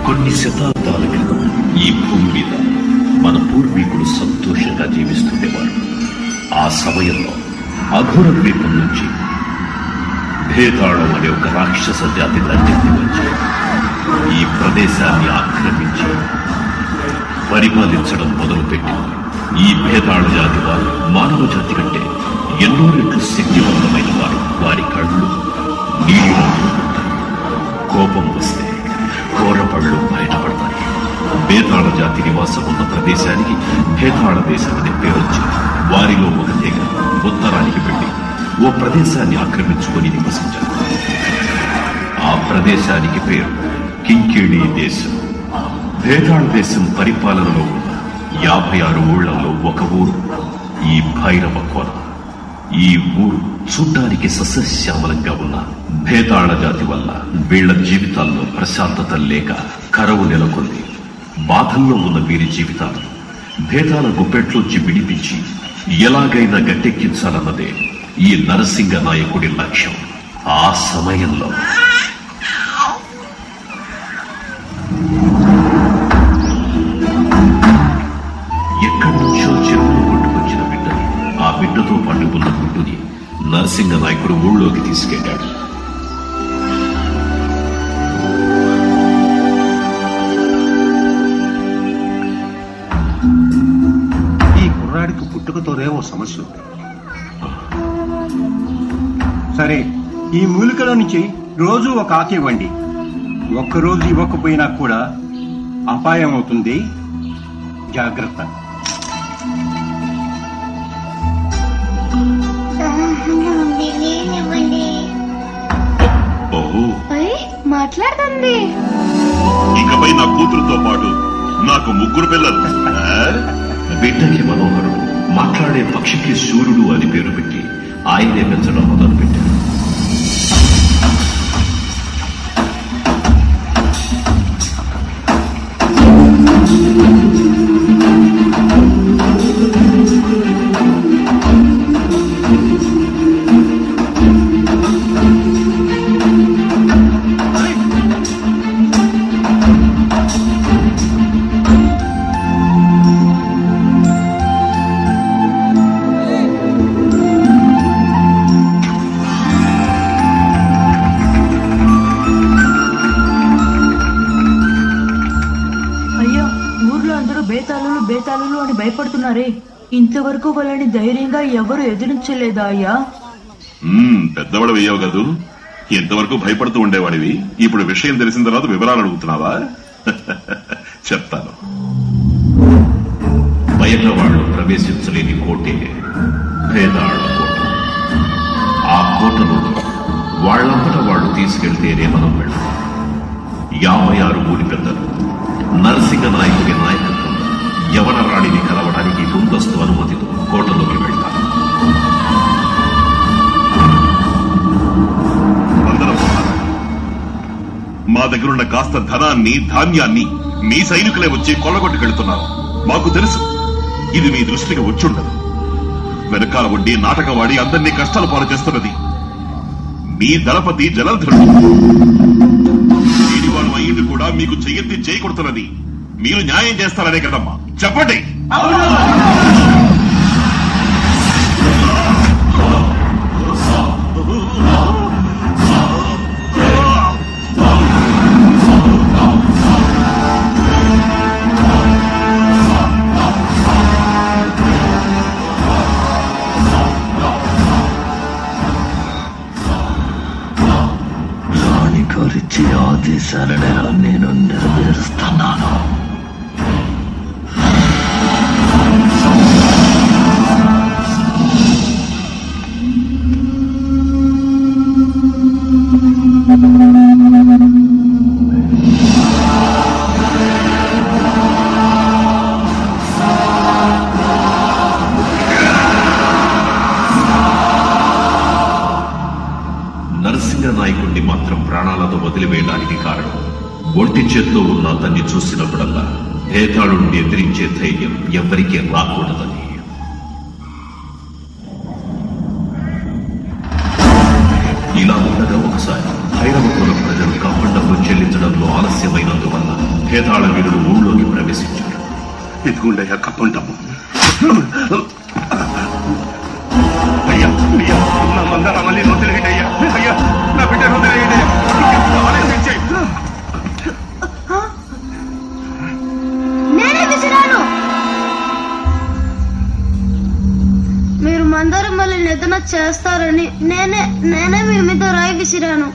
కొన్ని శతాబ్దాల క్రితం ఈ భూమి మీద మన పూర్వీకులు సంతోషంగా జీవిస్తుండేవారు ఆ సమయంలో అఘోర ద్వీపం నుంచి భేతాళం అనే ఒక రాక్షస జాతి దండెత్తి వచ్చి ఈ ప్రదేశాన్ని ఆక్రమించి పరిపాలించడం మొదలుపెట్టింది ఈ భేతాళ జాతి వారు మానవ జాతి కంటే ఎన్నో రెట్లు శక్తివంతమైన వారు వారి కళ్ళు నీళ్ళు ఉంటాయి. కోపం వస్తే కోరపళ్ళు బయటపడతాయి భేతాళ జాతి నివాసం ఉన్న ప్రదేశానికి భేతాళ దేశం అనే పేరు వచ్చింది వారిలో ఒక తెగ ఉత్తరానికి వెళ్ళి ఓ ప్రదేశాన్ని ఆక్రమించుకొని నివసించారు ఆ ప్రదేశానికి పేరు కింకిణి దేశం భేతాళ దేశం పరిపాలనలో ఉన్న యాభై ఆరు ఊళ్ళల్లో ఒక ఊరు ఈ భైరవ కోన ఈ ఊరు చూడ్డానికి సస్యశ్యామలంగా ఉన్న భేతాళ జాతి వల్ల వీళ్ల జీవితాల్లో ప్రశాంతత లేక కరవు నెలకొంది బాధల్లో ఉన్న వీరి జీవితాలను భేతాల గుప్పెట్లోంచి విడిపించి ఎలాగైనా గట్టెక్కించాలన్నదే ఈ నరసింగ నాయకుడి లక్ష్యం ఆ సమయంలో ఎక్కడి నుంచో చెరువులో కొట్టుకొచ్చిన బిడ్డని ఆ బిడ్డతో పాటు ఉన్న గుడ్డుని నరసింగ నాయకుడు ఊళ్ళోకి తీసుకెళ్ళాడు ఈ కుర్రాడికి పుట్టుకతోనే ఓ సమస్య ఉంది సరే ఈ మూలికల నుంచి రోజు ఒక ఆకు ఇవ్వండి ఒక్కరోజు ఇవ్వకపోయినా కూడా అపాయం అవుతుంది జాగ్రత్త నుండి నీళ్ళివ్వండి ఓహో అయ్ మాట్లాడుతుంది ఇకపై నా కూతురుతో పాటు నాకు ముగ్గురు పిల్లలు ఆ? బిడ్డకి మనోహరుడు మాట్లాడే పక్షికి సూర్యుడు అని పేరు పెట్టి ఆయనే పెంచడం మొదలుపెట్టాడు అయ్యా ఊర్లో అందరూ బేతాళులు బేతాళులు అని భయపడుతున్నారే ఇంతవరకు వాళ్ళని ధైర్యంగా ఎవరు ఎదిరించలేదా అయ్యా మ్మ్, పెద్దవాడు వెయ్యవు కదూ ఎంతవరకు భయపడుతూ ఉండేవాడివి ఇప్పుడు విషయం తెలిసిన తర్వాత వివరాలు అడుగుతున్నావా చెప్తాను బయట వాళ్ళు ప్రవేశించలేని కోటే భేదాళ కోట ఆ కోటలో వాళ్ళంతటా వాళ్ళు తీసుకెళ్తేనే మనం వెళ్ళాలి యాభై ఆరు ఊరి పెద్దలు నరసింగ నాయకుడి నాయకత్వం యవన రాణిని కలవడానికి ముందస్తు అనుమతితో కోటలోకి వెళ్తారు వందనం మా దగ్గరున్న కాస్త ధనాన్ని ధాన్యాన్ని మీ సైనికులే వచ్చి కొల్లగొట్టుకెళ్తున్నారు మాకు తెలుసు ఇది మీ దృష్టికి వచ్చుండదు వెనకాల ఉండి నాటకవాడి అందరినీ కష్టాలు పాలు చేస్తున్నది మీ దళపతి జలధరుడు దీనివాడు అయ్యింది కూడా మీకు చెయ్యెత్తి చేయి కొడుతున్నది మీరు న్యాయం చేస్తారనే కదమ్మా చెప్పండి రాణిగారిచ్చే ఆదేశాలనే నేను నెరవేరుస్తున్నాను నరసింగ నాయకుడిని మాత్రం ప్రాణాలతో వదిలివేయడానికి కారణం ఒంటి చేత్తో ఉన్న అతన్ని చూసినప్పుడల్లా భేతాళుడిని ఎదిరించే ధైర్యం ఎవ్వరికీ రాకూడదని ఇలా ఉండగా ఒకసారి భైరవపురం ప్రజలు కప్పండంలో చెల్లించ రప్పించడంలో ఆలస్యమైనందువల్ల భేతాళ వీరుడు ఊళ్ళోకి ప్రవేశించాడు ఇదిగుండయ్యా కప్పం డబ్బు అయ్యా అయ్యా నా మందార మళ్ళీ వదిలేయండి అయ్యా అయ్యా నా బిడ్డ వదిలేయండి అయ్యా. ఇంకెందుకు ఆలోచించేయ్? నేనే విసిరాను మీరు మందరం మళ్ళీ నిద్ర చేస్తారని నేనే నేనే మీ మీద రాయి విసిరాను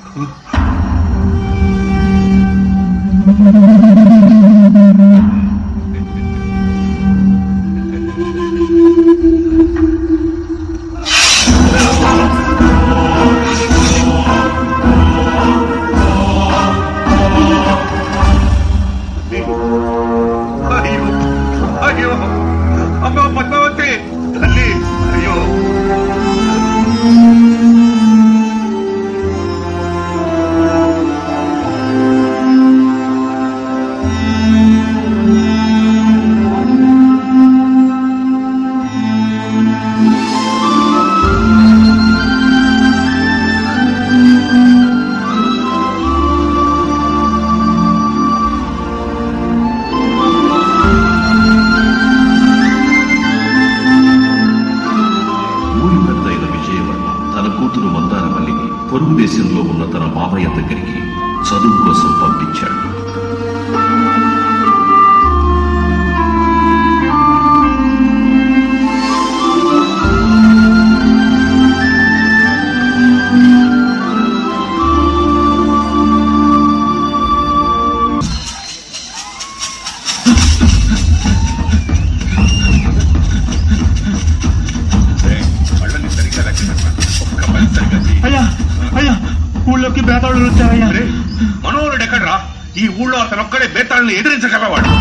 అయ్యో అయ్యో అమ్మ పద్మావతి తల్లి అయ్యో ఊరి పెద్దయిన విజయవర్మ తన కూతురు మందారమల్లిని పొరుగు దేశంలో ఉన్న తన మామయ్య దగ్గరికి చదువు కోసం పంపించాడు వాళ్ళని సరిగ్గా రక్షించమ్మా. ఒక్క పని సరిగ్గా చెయ్యి. అయ్యా అయ్యా ఊళ్ళోకి బేతాళులు వచ్చారయ్యా అరే, మనోహరుడు ఎక్కడ్రా ఈ ఊళ్ళో అతను ఒక్కడే బేతాళని ఎదిరించగలవాడు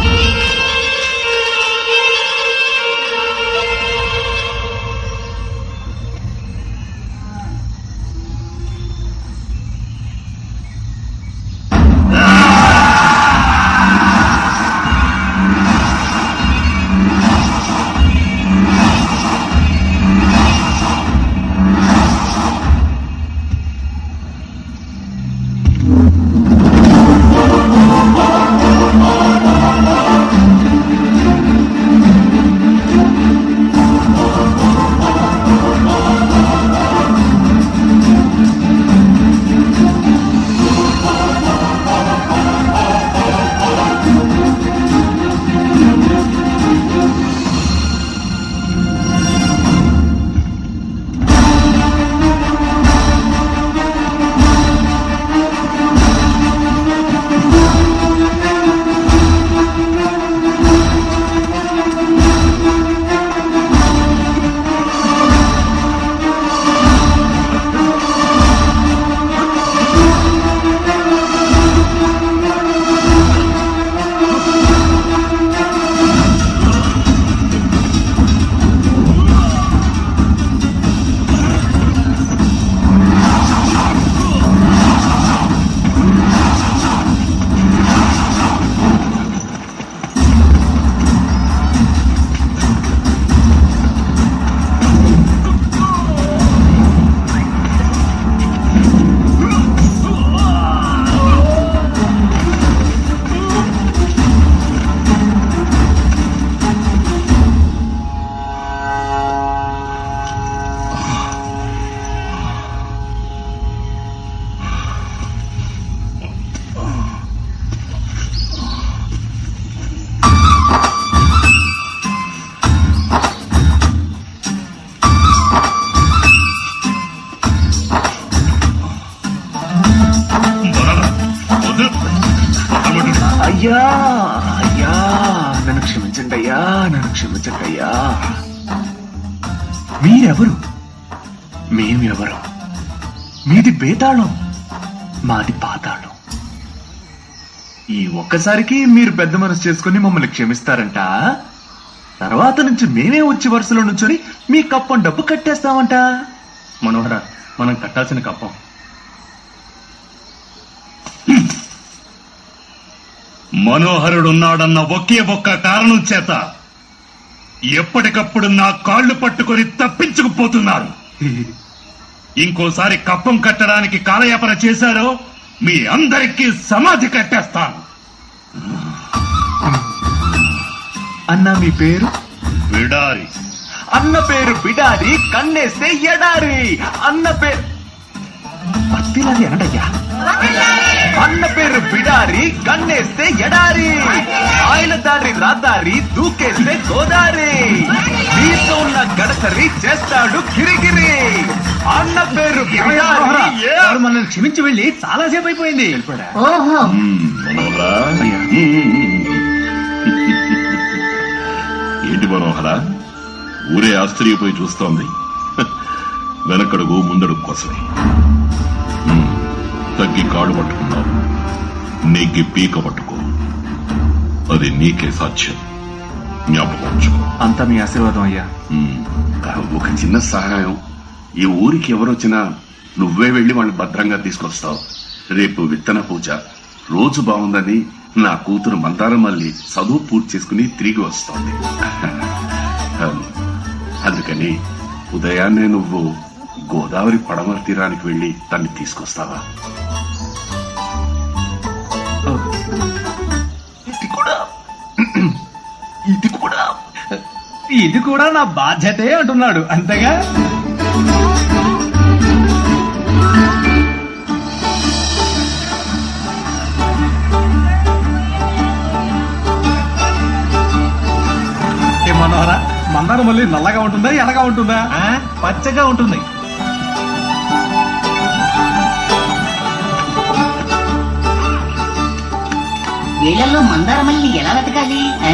అయ్యా అయ్యా నన్ను క్షమించండి అయ్యా నన్ను క్షమించండి అయ్యా మీరెవరు మేమెవరు మీది బేతాళం మాది పాతాళం ఈ ఒక్కసారికి మీరు పెద్ద మనసు చేసుకుని మమ్మల్ని క్షమిస్తారంట తర్వాత నుంచి మేమే వచ్చి వరుసలో నుంచొని మీ కప్పం డబ్బు కట్టేస్తామంట మనోహర మనం కట్టాల్సిన కప్పం మనోహరుడున్నాడన్న ఒకే ఒక్క కారణం చేత ఎప్పటికప్పుడు నా కాళ్ళు పట్టుకొని తప్పించుకుపోతున్నారు ఇంకోసారి కప్పం కట్టడానికి కాలయాపన చేశారో మీ అందరికీ సమాధి కట్టేస్తాను అన్న మీ పేరు విడారి అన్న పేరు బిడారి కన్నేస్తే ఎడారి అన్న పేరు పత్తిలాది అనడయ్యా అన్న పేరు బిడారి కన్నేస్తే ఎడారి ఆయన దారి రాదారి దూకేస్తే గోదారి నీతో ఉన్న గడసరి చేస్తాడు గిరిగిరి అన్న పేరు బిడారి ఏ- మనల్ని క్షమించి వెళ్ళి చాలా సేపు అయిపోయింది ఓహో మనోహరా అయ్యా. ఏంటి మనోహరా ఊరే ఆశ్చర్యపోయి చూస్తోంది వెనకడుగు ముందడుగు కోసమే ఉమ్, తగ్గి కాడు పట్టుకున్నావు నెగ్గి పీక పట్టుకో అది నీకే సాధ్యం జ్ఞాపకం ఉంచుకో అంతా మీ ఆశీర్వాదం అయ్యా ఉమ్, ఒక చిన్న సహాయం ఈ ఊరికి ఎవరొచ్చినా నువ్వే వెళ్ళి వాళ్ళని భద్రంగా తీసుకొస్తావు రేపు విత్తన పూజ రోజు బాగుందని నా కూతురు మందారం మళ్ళీ చదువు పూర్తి చేసుకుని తిరిగి వస్తోంది అందుకని ఉదయాన్నే నువ్వు గోదావరి పడమర తీరానికి వెళ్ళి దాన్ని తీసుకొస్తావా ఇది కూడా ఇది కూడా ఇది కూడా నా బాధ్యతే అంటున్నాడు అంతేగా ఏ మనోహర మందారం మళ్ళీ నల్లగా ఉంటుందా ఎర్రగా ఉంటుందా ఆ, పచ్చగా ఉంటుంది వీళ్ళల్లో మందారమల్లి ఎలా వెతకాలి ఆ?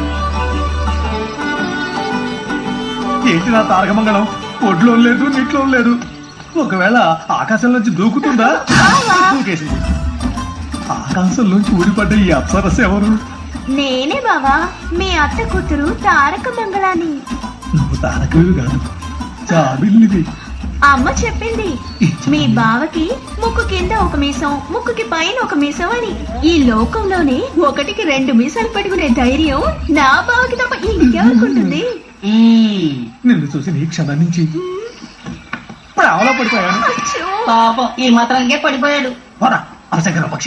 ఏంటి నా తారకమంగళం ఒడ్లో లేదు నీటిలో లేదు ఒకవేళ ఆకాశం నుంచి దూకుతుందా దూకేసింది ఆకాశం నుంచి ఊడిపడ్డ ఈ అప్సరస ఎవరు నేనే బావా మీ అత్త కూతురు తారక మంగళాని నువ్వు తారకవి కాదు జాబిల్లివి అమ్మ చెప్పింది మీ బావకి ముక్కు కింద ఒక మీసం ముక్కుకి పైన ఒక మీసం అని ఈ లోకంలోనే ఒకటికి రెండు మీసాలు పెట్టుకునే ధైర్యం నా బావకి తప్ప ఇంకెవరుకుంటుంది మ్మ్. నిన్ను చూసి నీ క్షణం నుంచి ప్రావలో పడిపోయాను అచ్చో. పాపం ఈ మాత్రానికే పడిపోయాడు పోరా అవసరం పక్షి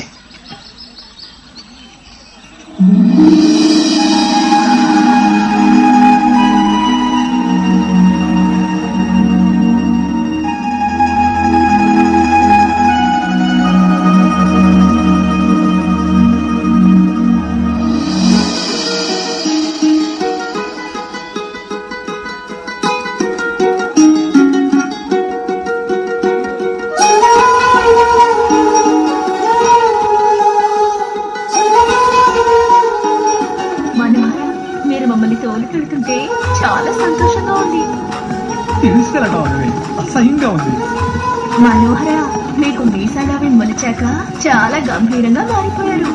మనోహర మీరు మమ్మల్ని తోలుకెళ్తుంటే చాలా సంతోషంగా ఉంది తీసుకెళ్ళడం అనేది అసహ్యంగా ఉంది మనోహర మీకు మీసాలవి మొలిచాక చాలా గంభీరంగా మారిపోయారు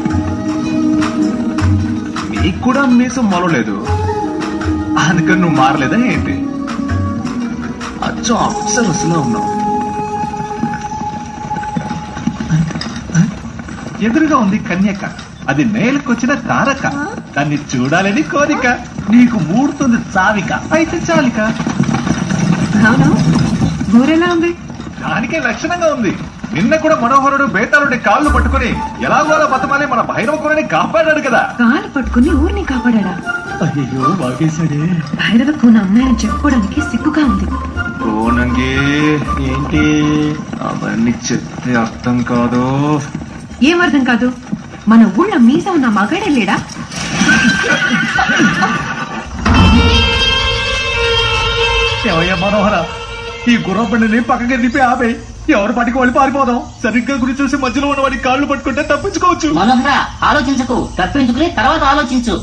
నీకు కూడా మీసం మొలలేదు అందుకని నువ్వు మారలేదా ఏంటి అచ్చం అప్సరస్లో ఉన్నావు ఎదురుగా ఉంది కన్యక అది నేలకొచ్చిన తారక దాన్ని చూడాలని కోరిక నీకు మూడుతుంది చావిక అయితే చాలిక అవును ఊరెలా ఉంది దానికే లక్షణంగా ఉంది నిన్న కూడా మనోహరుడు బేతాళుడి కాళ్ళు పట్టుకుని ఎలాగోలా బతమాలి మన భైరవకుని కాపాడాడు కదా కాలు పట్టుకుని ఊరిని కాపాడా అయ్యో వాగేశాడే భైరవ కూన అమ్మాయిని చెప్పుకోవడానికి సిగ్గుగా ఉంది కోనంగి ఏంటి అవన్నీ చెప్తే అర్థం కాదు ఏం అర్థం కాదు మన ఊళ్ళో మీస ఉన్న మగాడే లేడా ఏమయ్యా మనోహర ఈ గుర్ర బండిని పక్కకి దిప్పి ఆపే ఎవరు పట్టుకు వెళ్ళి పారిపోదాం సరిగ్గా గురి చూసి మధ్యలో ఉన్న వాడి కాళ్ళు పట్టుకుంటే తప్పించుకోవచ్చు మనోహర ఆలోచించకు తప్పించుకుని తర్వాత ఆలోచించు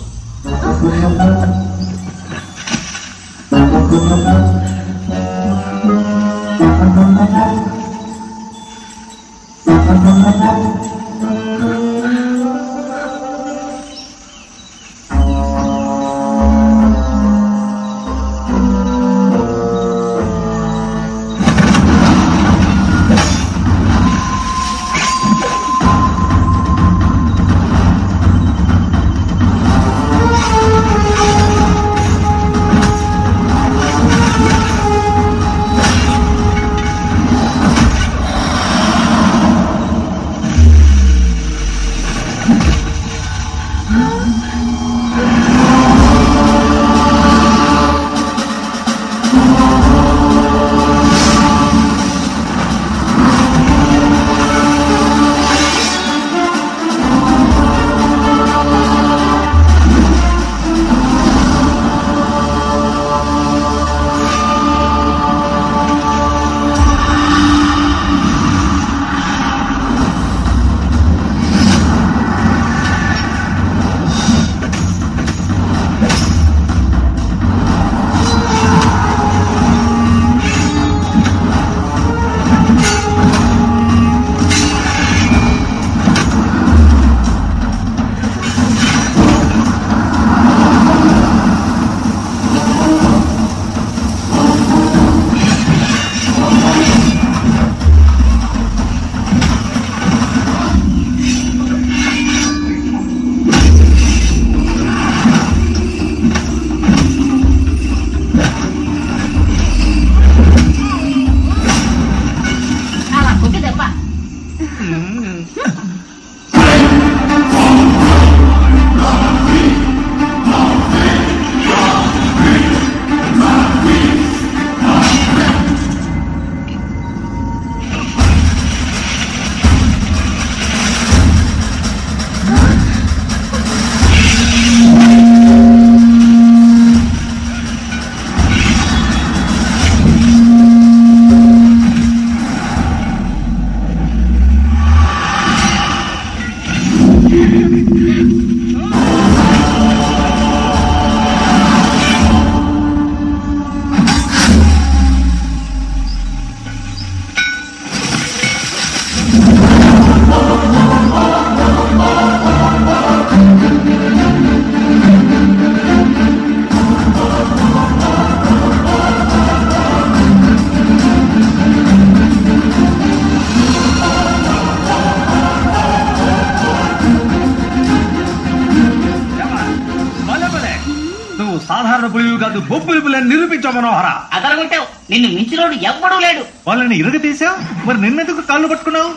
పులివి కాదు బొబ్బులి పులి అని నిరూపించావు మనోహర అదరగొట్టావు నిన్ను మించినోడు ఎవ్వడూ లేడు వాళ్ళని ఇరగదీసా మరి నిన్నెందుకు కాళ్ళు పట్టుకున్నావు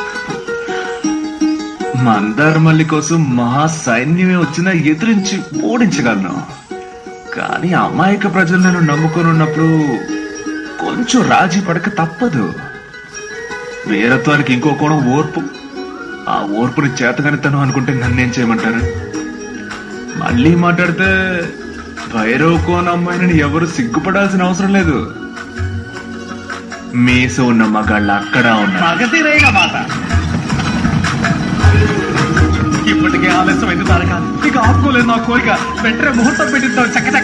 మందారమల్లి కోసం మహా సైన్యమే వచ్చినా ఎదిరించి ఓడించగలను కానీ అమాయక ప్రజలు నన్ను నమ్ముకొని ఉన్నప్పుడు కొంచెం రాజీ పడక తప్పదు వీరత్వానికి ఇంకో కోణం ఓర్పు ఆ ఓర్పుని చేతగనితను అనుకుంటే నన్నేం చేయమంటారు మళ్ళీ మాట్లాడితే భైరవ్ కోన అమ్మాయిని ఎవరు సిగ్గుపడాల్సిన అవసరం లేదు మీస ఉన్న మగాళ్ళు అక్కడ ఉన్నారు మగతిరైన మాట ఇప్పటికే ఆలస్యమైంది తారక ఇక ఆపుకోలేదు నా కోరిక వెంటనే ముహూర్తం పెట్టిద్దాం చక్కచక్క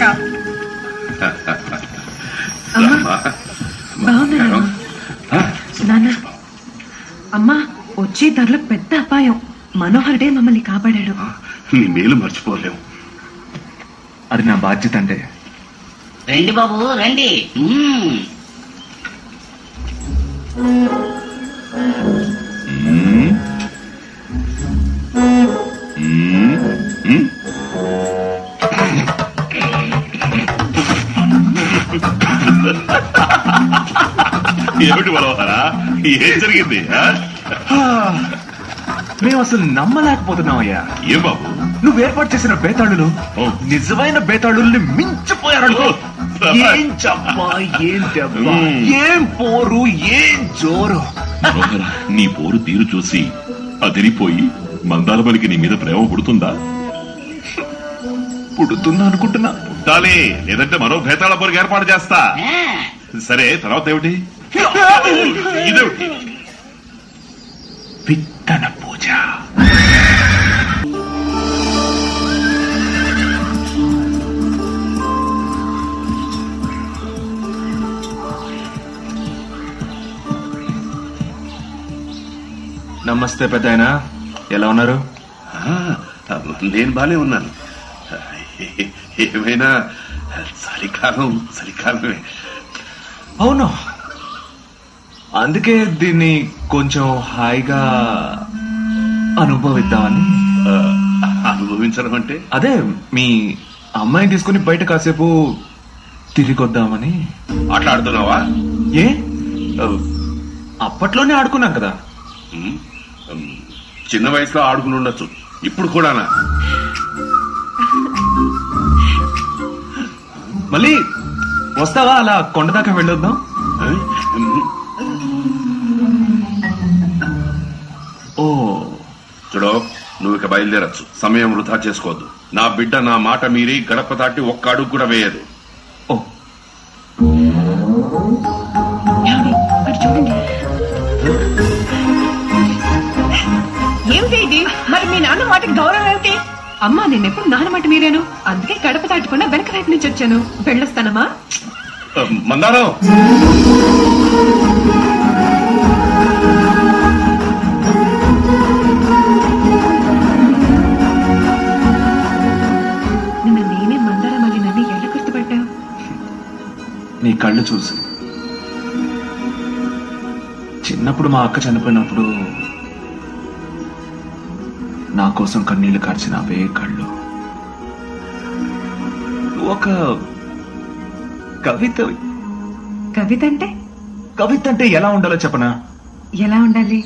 బాగున్నాను నాన్న అమ్మా వచ్చే ధరలో పెద్ద అపాయం మనోహరుడే మమ్మల్ని కాపాడాడు నీ మేలు మర్చిపోలేము అది నా బాధ్యత అంటే రండి బాబు రండి మ్మ్. ఏమిటి మనోహరా ఏం జరిగింది ఆ? మేము అసలు నమ్మలేకపోతున్నామయ్యా ఏం బాబు నువ్వు ఏర్పాటు చేసిన బేతాళులు ఓ. నిజమైన బేతాళుల్ని మించిపోయారనుకో ఓ. ఏం చప్పా ఏం దెబ్బ మ్మ్. ఏం పోరు ఏం జోరు మనోహర నీ పోరు తీరు చూసి అదిరిపోయి మందారమలికి నీ మీద ప్రేమ పుడుతుందా పుడుతుందా అనుకుంటున్నా పుట్టాలి లేదంటే మరో భేతాళ పొరికి ఏర్పాటు చేస్తా ఆ, సరే తర్వాత ఏమిటి ఇదేమిటి విత్తన పూజ నమస్తే పెద్దాయన ఎలా ఉన్నారు ఆ, నేను బానే ఉన్నాను ఏమైనా చలికాలం చలికాలమే అవును అందుకే దీన్ని కొంచెం హాయిగా అనుభవిద్దామని ఆ, అనుభవించడం అంటే అదే మీ అమ్మాయిని తీసుకుని బయట కాసేపు తిరిగొద్దామని ఆటలాడుతున్నావా ఏ అప్పట్లోనే ఆడుకున్నాం కదా ఉమ్, ఉమ్, చిన్న వయసులో ఆడుకుని ఉండొచ్చు ఇప్పుడు కూడానా మళ్ళీ వస్తావా అలా కొండ దాకా వెళ్ళొద్దాం ఆ? ఉమ్, ఓ చూడు నువ్వు ఇక బయలుదేరచ్చు సమయం వృధా చేసుకోవద్దు నా బిడ్డ నా మాట మీరి గడప దాటి ఒక్క అడుగు కూడా వేయదు ఓ ఏమండి? అటు చూడండి ఏమిటి ఇది మరి మీ నాన్న మాటకి గౌరవం ఏమిటి అమ్మా నేను ఎప్పుడు నాన్న మాట మీరాను అందుకే గడప దాటకుండా వెనక వైపు నుంచి వచ్చాను వెళ్ళొస్తానమ్మా ఆ, మందారం నిన్న నేనే మందార మళ్ళీ నన్ను ఎలా గుర్తుపట్టావు నీ కళ్ళు చూసి చిన్నప్పుడు మా అక్క చనిపోయినప్పుడు నా కోసం కన్నీళ్లు కార్చిన అవే కళ్ళు ఒక కవిత కవిత అంటే కవిత అంటే ఎలా ఉండాలో చెప్పనా ఎలా ఉండాలి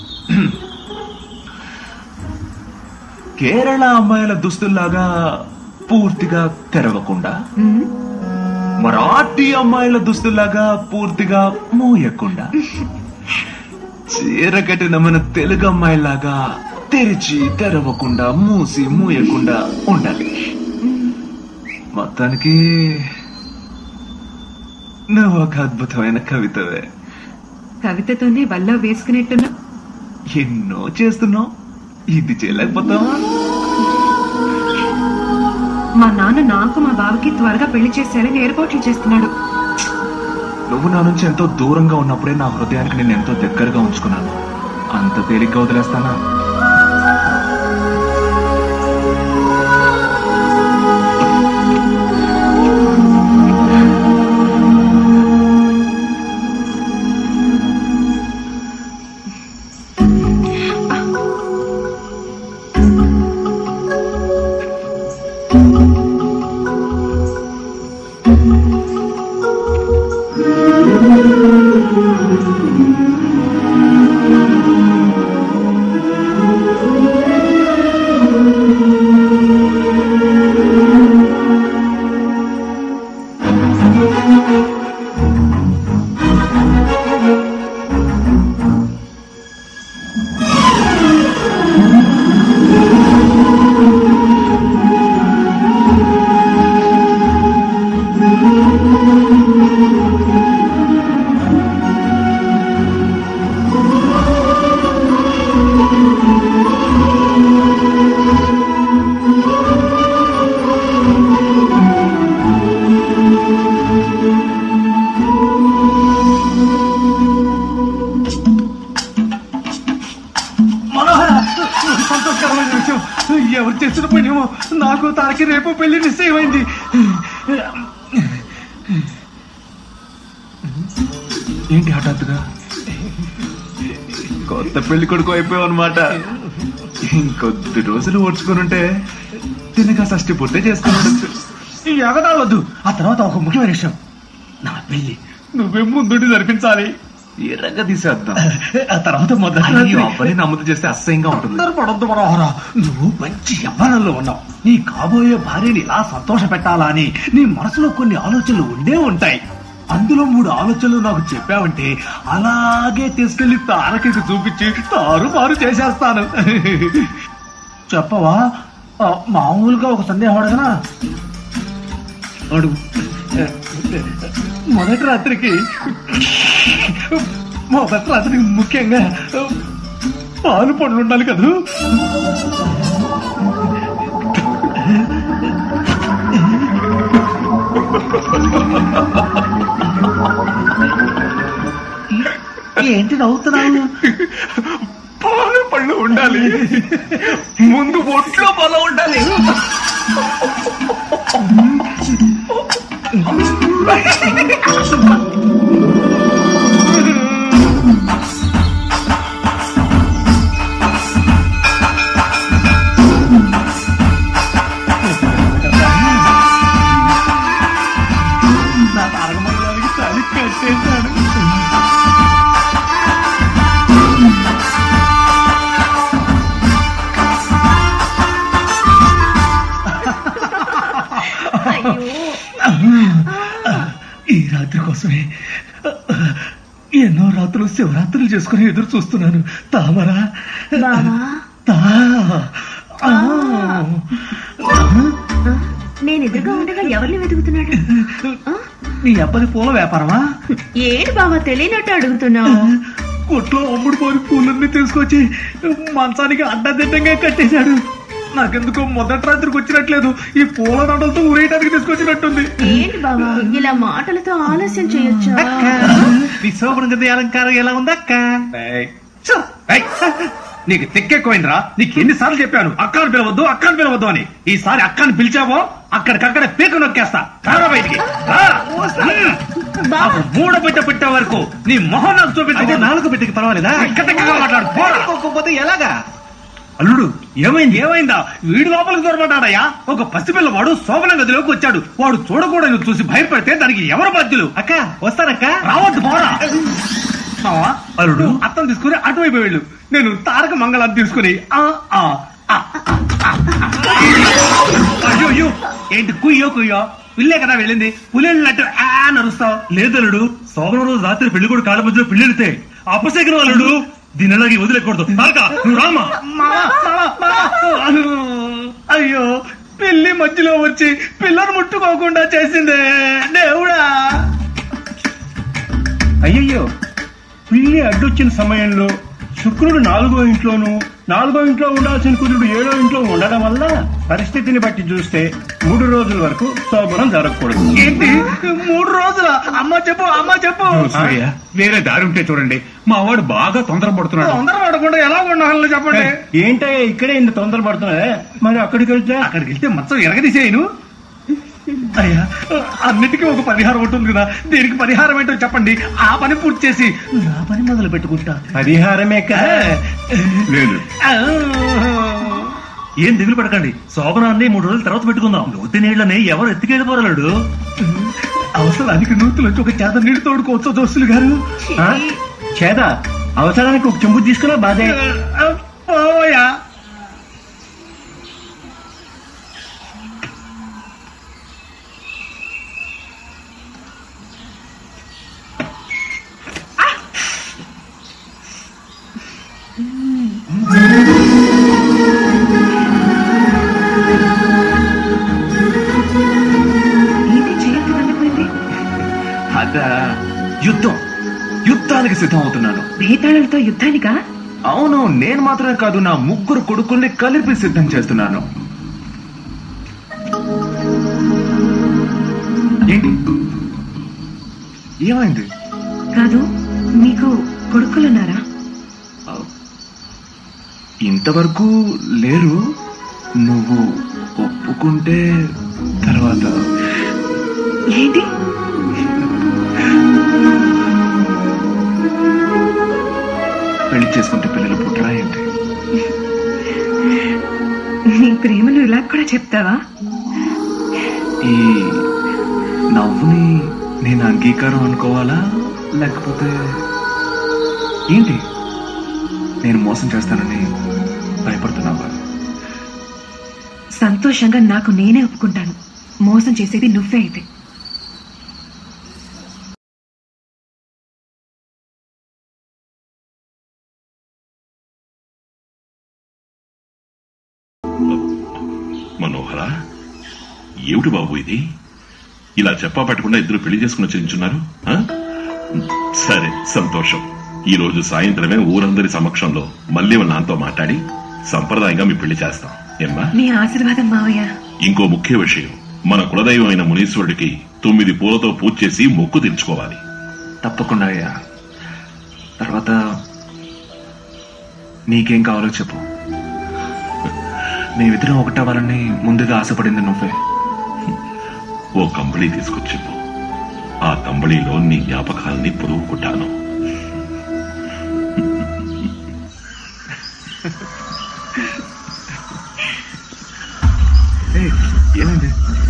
కేరళ అమ్మాయిల దుస్తుల్లాగా పూర్తిగా తెరవకుండా ఉమ్, మరాఠీ అమ్మాయిల దుస్తుల్లాగా పూర్తిగా మూయకుండా చీర కట్టిన మన తెలుగు అమ్మాయిలాగా తెరిచి తెరవకుండా మూసి మూయకుండా ఉండాలి మొత్తానికి నువ్వు ఒక అద్భుతమైన కవితవే కవితతోనే వల్ల వేసుకునేట్టున్నా ఎన్నో చేస్తున్నావు ఇది చేయలేకపోతావా మా నాన్న నాకు మా బావకి త్వరగా పెళ్లి చేసేయాలని ఏర్పాట్లు చేస్తున్నాడు నువ్వు నా నుంచి ఎంతో దూరంగా ఉన్నప్పుడే నా హృదయానికి నేను ఎంతో దగ్గరగా ఉంచుకున్నాను అంత తేలిగ్గా వదిలేస్తానా ఎవరు చేసిన పనేమో నాకు తారకి రేపు పెళ్లి నిశ్చయమైంది ఏంటి హఠాత్తుగా కొత్త పెళ్లి కొడుకు అయిపోయావు అనమాట ఇంకొద్ది రోజులు ఓడ్చుకునుంటే తినగా షష్టి పూర్తి చేసుకుని ఈ ఎగదాలొద్దు ఆ తర్వాత ఒక ముఖ్యమైన విషయం నా పెళ్లి నువ్వే ముందుండి జరిపించాలి ఎర్రగా తీసేద్దాం ఆ తర్వాత మొదటి అయ్యో, రాత్రి- అబ్బాయి నమ్మదు చేస్తే అసహ్యంగా ఉంటుంది అందరూ పడొద్దు మనోహర నువ్వు మంచి యవ్వనంలో ఉన్నావు నీ కాబోయే భార్యని ఇలా సంతోష పెట్టాలా అని నీ మనసులో కొన్ని ఆలోచనలు ఉండే ఉంటాయి అందులో మూడు ఆలోచనలు నాకు చెప్పావంటే అలాగే తీసుకెళ్లి తారకి చూపించి తారు మారు చేసేస్తాను చెప్పవా ఆ, మామూలుగా ఒక సందేహం అడగనా అడుగు మొదటి రాత్రికి మొదటి రాత్రికి ముఖ్యంగా పాలు పండ్లు ఉండాలి కదూ ఏంటి నవ్వుతున్నావు పాలు పళ్ళు ఉండాలి ముందు ఒట్లో పొలం ఉండాలి నా తారకమంగళానికి తాళి కట్టేశాడు ఈ రాత్రి కోసమే ఎన్నో రాత్రులు శివరాత్రులు చేసుకుని ఎదురు చూస్తున్నాను తామరా బావా తా ఆ. నేను ఎదురుగా ఉండగా ఎవరిని వెతుకుతున్నాడు ఆ? నీ అబ్బది పూల వ్యాపారమా ఏంటి బావా తెలియనట్టు అడుగుతున్నావు కొట్లో అమ్ముడు పోని పూలన్నీ తీసుకొచ్చి మంచానికి అడ్డదిడ్డంగా కట్టేశాడు నాకెందుకో మొదటి రాత్రికి వచ్చినట్లేదు ఈ పూల నడలతో ఊరేయడానికి తీసుకొచ్చినట్టుంది ఏంటి బావా ఇలా మాటలతో ఆలస్యం చేయొచ్చా నీ శోభన గది అలంకారం ఎలా ఉందక్క నీకు తెక్కెక్కువైందిరా నీకు ఎన్నిసార్లు చెప్పాను అక్కను పిలవద్దు అక్కను పిలవద్దు అని ఈసారి అక్కను పిలిచావో అక్కడికక్కడ పీక నొక్కేస్తా కారా బయటికి రా. హ్మ్. నాకు మూడ పెట్ట పెట్టే వరకు నీ మొహం నాకు చూపించే నాలుగు పెట్టికి పర్వాలేదా మాట్లాడు పోకపోతే ఎలాగా అల్లుడు ఏమైంది ఏమైందా వీడి లోపలికి దొరబడ్డాడయ్యా ఒక పసిపిల్లవాడు శోభన గదిలోకి వచ్చాడు వాడు చూడకూడదు చూసి భయపడితే దానికి ఎవరు బాధ్యులు అక్క వస్తానక్క రావద్దు పోరా మావా, అల్లుడు అత్తం తీసుకుని అటువైపు వెళ్ళు నేను తారక మంగళాన్ని తీసుకుని ఆ, ఆ, ఆ, ఆ, ఆ. అయ్యో అయ్యో ఏంటి కుయ్యో కుయ్యో పిల్లే కదా వెళ్ళింది పులినట్టు ఆ నరుస్తావు లేదలుడు శోభన రోజు రాత్రి పెళ్లి కూడా కాళ్ళ మధ్యలో పిల్లెడితే అపశకరం అల్లుడు దీని అలాగే వదిలేకూడదు తారక నువ్వు రామా అయ్యో పెళ్లి మధ్యలో వచ్చి పిల్లను ముట్టుకోకుండా చేసిందే దేవుడా అయ్యయ్యో పిల్లి అడ్డొచ్చిన సమయంలో శుక్రుడు నాలుగో ఇంట్లోనూ నాలుగో ఇంట్లో ఉండాల్సిన కుజుడు ఏడో ఇంట్లో ఉండడం వల్ల పరిస్థితిని బట్టి చూస్తే మూడు రోజుల వరకు శోభనం జరగకూడదు ఏంటి మూడు రోజుల అమ్మ చెప్పు అమ్మ చెప్పు సూర్య, వేరే దారి ఉంటే చూడండి మా వాడు బాగా తొందరపడుతున్నాడు తొందర పడకుండా ఎలా ఉండాలో చెప్పండి ఏంటయ్యా ఇక్కడే ఇంత తొందర పడుతున్నాయే మరి అక్కడికి వెళ్తే అక్కడికి వెళ్తే మొత్తం ఎరగదీసేయను అయ్యా అన్నిటికీ ఒక పరిహారం ఉంటుంది కదా దీనికి పరిహారం ఏంటో చెప్పండి ఆ పని పూర్తి చేసి నా పని మొదలు పెట్టుకుంటా పరిహారమే కదా లేదు ఆ. ఏం దిగులు పడకండి శోభనాన్ని మూడు రోజుల తర్వాత పెట్టుకుందాం లోతు నీళ్ళని ఎవరు ఎత్తుకెళ్ళిపోరాడు అవసరానికి నూతులు వచ్చి ఒక చేత నీళ్ళు తోడుకోవచ్చు దోస్తులు గారు ఆ? చేత అవసరానికి ఒక చెంబు తీసుకున్నా బాధే ఆ, పోయా ఏంటి చేయకు వెళ్ళిపోయింది అదా యుద్ధం యుద్ధానికి సిద్ధం అవుతున్నాను భేతాళంతో యుద్ధానికా అవును నేను మాత్రమే కాదు నా ముగ్గురు కొడుకుల్ని కలిపి సిద్ధం చేస్తున్నాను ఏంటి ఏమైంది కాదు మీకు కొడుకులున్నారా ఇంతవరకు లేరు నువ్వు ఒప్పుకుంటే తర్వాత ఏంటి పెళ్లి చేసుకుంటే పిల్లలు పుట్టరా ఏంటి నీ ప్రేమను ఇలా కూడా చెప్తావా ఈ నవ్వుని నేను అంగీకారం అనుకోవాలా లేకపోతే ఏంటి నేను మోసం చేస్తానని భయపడుతున్నావా సంతోషంగా నాకు నేనే ఒప్పుకుంటాను మోసం చేసేది నువ్వే అయితే మనోహర ఏమిటి బాబు ఇది ఇలా చెప్పా పెట్టకుండా ఇద్దరు పెళ్లి చేసుకుని వచ్చేంచున్నారు ఆ? సరే సంతోషం ఈ రోజు సాయంత్రమే ఊరందరి సమక్షంలో మళ్ళీ వాళ్ళ నాన్నతో మాట్లాడి సంప్రదాయంగా మీ పెళ్లి చేస్తాం ఏమ్మా నీ ఆశీర్వాదం మావయ్య ఇంకో ముఖ్య విషయం మన కులదైవం అయిన మునీశ్వరుడికి తొమ్మిది పూలతో పూజ చేసి మొక్కు తీర్చుకోవాలి తప్పకుండా అయ్యా తర్వాత నీకేం కావాలో చెప్పు మేమిద్దరం ఒకటవ్వాలని ముందుగా ఆశపడింది నువ్వే ఓ కంబళి తీసుకొచ్చి చెప్పు ఆ కంబళిలో నీ జ్ఞాపకాల్ని పురుగుకుంటాను ఏయ్, ఏమైంది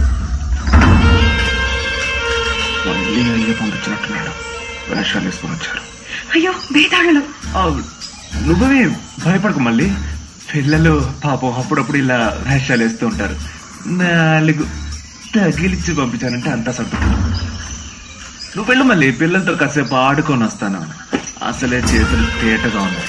మళ్ళీ అయ్యే పంపించినట్టున్నాడు వేషాలు వేసుకొని వచ్చారు అయ్యో బేతాళులు ఆ, నువ్వే భయపడకు మళ్ళీ పిల్లలు పాపం అప్పుడప్పుడు ఇలా వేషాలు వేస్తూ ఉంటారు నాలుగు తగిలిచ్చి పంపించానంటే అంతా సర్దుకుంటాం నువ్వు వెళ్ళు మళ్ళీ పిల్లలతో కాసేపు ఆడుకొని వస్తాను అసలే చేతులు తేటగా ఉన్నాయి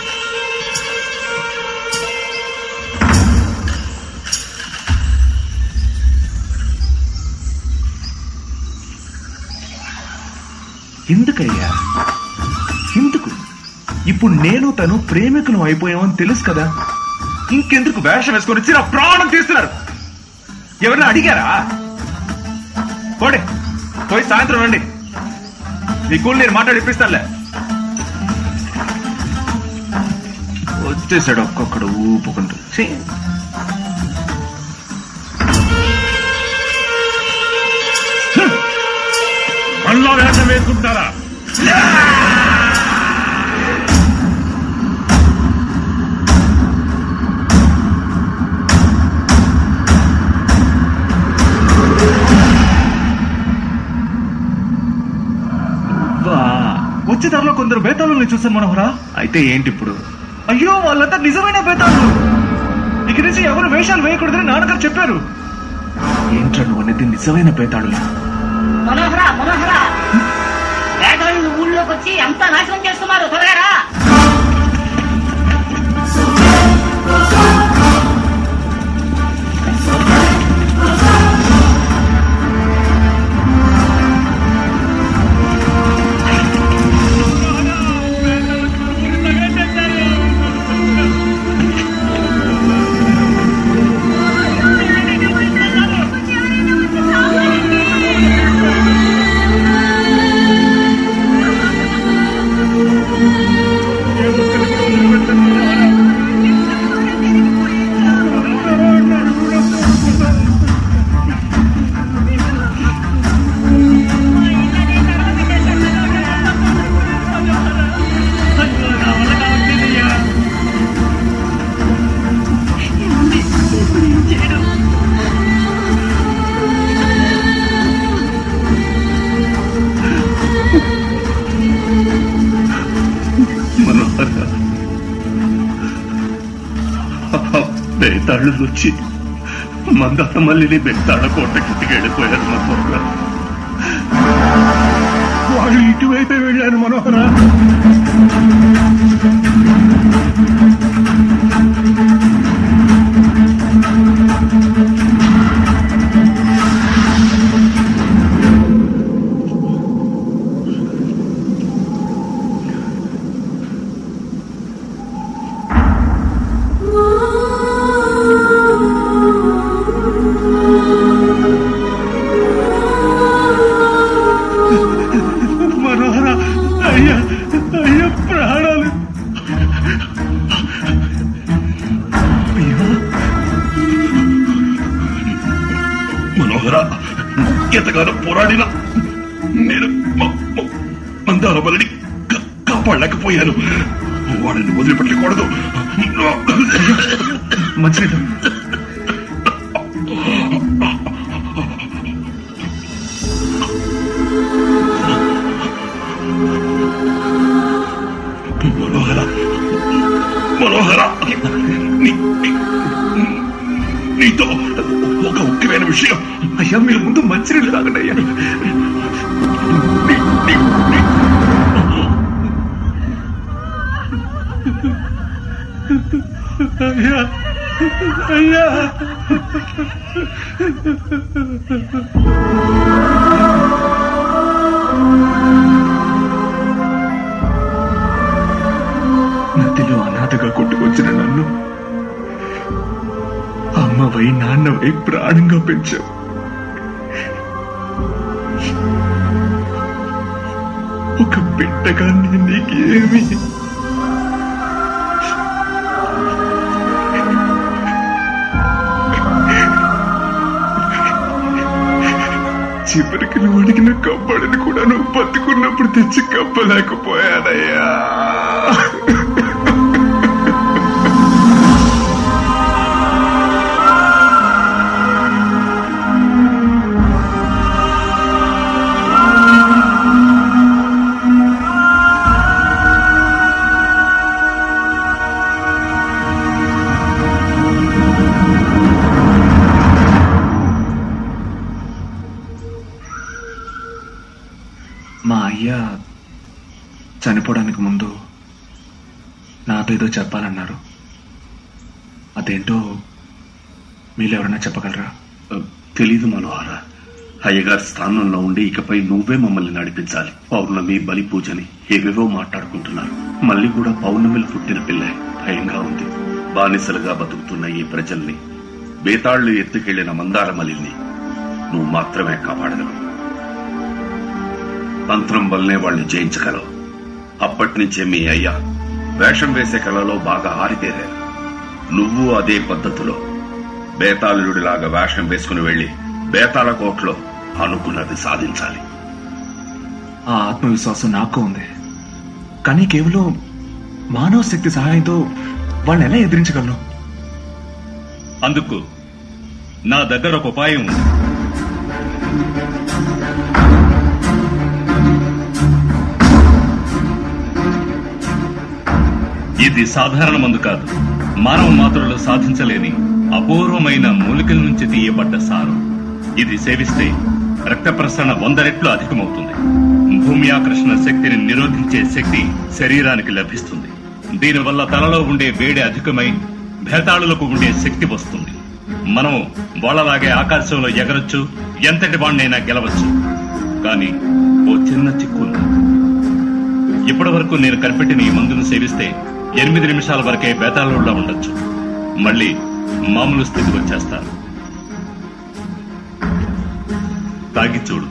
ఎందుకయ్యా ఎందుకు ఇప్పుడు నేను తను ప్రేమికులు అయిపోయామని తెలుసు కదా ఇంకెందుకు వేషం వేసుకొని వచ్చి నా ప్రాణం తీస్తున్నారు ఎవరిని అడిగారా పోడే పోయి సాయంత్రం రండి మీ కూలి నేను మాట్లాడి ఇప్పిస్తానులే వచ్చేసాడు ఒక్కొక్కడు ఊపుకుంటూ ఛీ. మనలో వేషం వేసుకుంటారా వా వచ్చే దారిలో కొందరు బేతాళుల్ని చూసాను మనోహరా అయితే ఏంటి ఇప్పుడు అయ్యో వాళ్ళంతా నిజమైన బేతాళులు ఇక నుంచి ఎవరు వేషాలు వేయకూడదని నాన్నగారు చెప్పారు ఏంట్రా నువ్వు అనేది నిజమైన బేతాళులు మనోహర మనోహర వేటవాళ్ళు ఊళ్ళోకి వచ్చి అంతా నాశనం చేస్తున్నారు త్వరగా రా. మనోహర బేతాళ్ళు వచ్చి మందాత మల్లిని బేతాళ కోటకి వెళ్ళిపోయారు మనోహర వాళ్ళు ఇటువైపే వెళ్ళాను మనోహర మనోహర అయ్యా అయ్యా ప్రాణాలు మనోహర ఎంతగానో పోరాడినా నేను మ- మ- మందార బలిని కా- కాపాడలేకపోయాను వాళ్ళని వదిలిపెట్టకూడదు మంచినీళ్ళు మనోహర మనోహర నీ- నీ- నీతో ఒక ముఖ్యమైన విషయం అయ్యా మీరు ముందు మంచినీళ్ళు తాగండి అయ్యా అయ్యా అయ్యా నదిలో అనాథగా కొట్టుకొచ్చిన నన్ను అమ్మవై నాన్నవై ప్రాణంగా పెంచావు ఒక బిడ్డగా నేను నీకేమి చివరికి నువ్వు అడిగిన కప్పడిని కూడా నువ్వు బతుకున్నప్పుడు తెచ్చి కప్పలేకపోయానయ్యా మా అయ్య చనిపోవడానికి ముందు నాతో ఏదో చెప్పాలన్నారు అదేంటో మీరు ఎవరైనా చెప్పగలరా తెలీదు మనోహర అయ్యగారి స్థానంలో ఉండి ఇకపై నువ్వే మమ్మల్ని నడిపించాలి పౌర్ణమి బలి పూజని ఏవేవో మాట్లాడుకుంటున్నారు మళ్ళీ కూడా పౌర్ణమిలో పుట్టిన పిల్లే భయంగా ఉంది బానిసలుగా బతుకుతున్న ఈ ప్రజల్ని బేతాళ్లు ఎత్తుకెళ్లిన మందారమలిని నువ్వు మాత్రమే కాపాడగలవు మంత్రం వల్లనే వాళ్ళని జయించగలవు అప్పటి నుంచే మీ అయ్యా వేషం వేసే కళలో బాగా ఆరితేరారు నువ్వు అదే పద్ధతిలో బేతాళుడిలాగా వేషం వేసుకుని వెళ్లి బేతాళ కోట్లో అనుకున్నది సాధించాలి ఆ ఆత్మవిశ్వాసం నాకు ఉంది కానీ కేవలం మానవ శక్తి సహాయంతో వాళ్ళని ఎలా ఎదిరించగలను అందుకు నా దగ్గర ఒక ఉపాయం ఉంది ఇది సాధారణ మందు కాదు మానవ మాత్రలో సాధించలేని అపూర్వమైన మూలికల నుంచి తీయబడ్డ సారం ఇది సేవిస్తే రక్త ప్రసరణ వంద రెట్లు అధికమవుతుంది భూమి ఆకర్షణ శక్తిని నిరోధించే శక్తి శరీరానికి లభిస్తుంది దీనివల్ల తలలో ఉండే వేడి అధికమై భేతాళులకు ఉండే శక్తి వస్తుంది మనం వాళ్ళలాగే ఆకాశంలో ఎగరొచ్చు ఎంతటి వాణ్ణైనా గెలవచ్చు కానీ ఓ చిన్న చిక్కు ఉంది ఇప్పటి వరకు నేను కనిపెట్టిన ఈ మందును సేవిస్తే ఎనిమిది నిమిషాల వరకే బేతాళుల్లో ఉండొచ్చు మళ్ళీ మామూలు స్థితికి వచ్చేస్తాను తాగి చూడు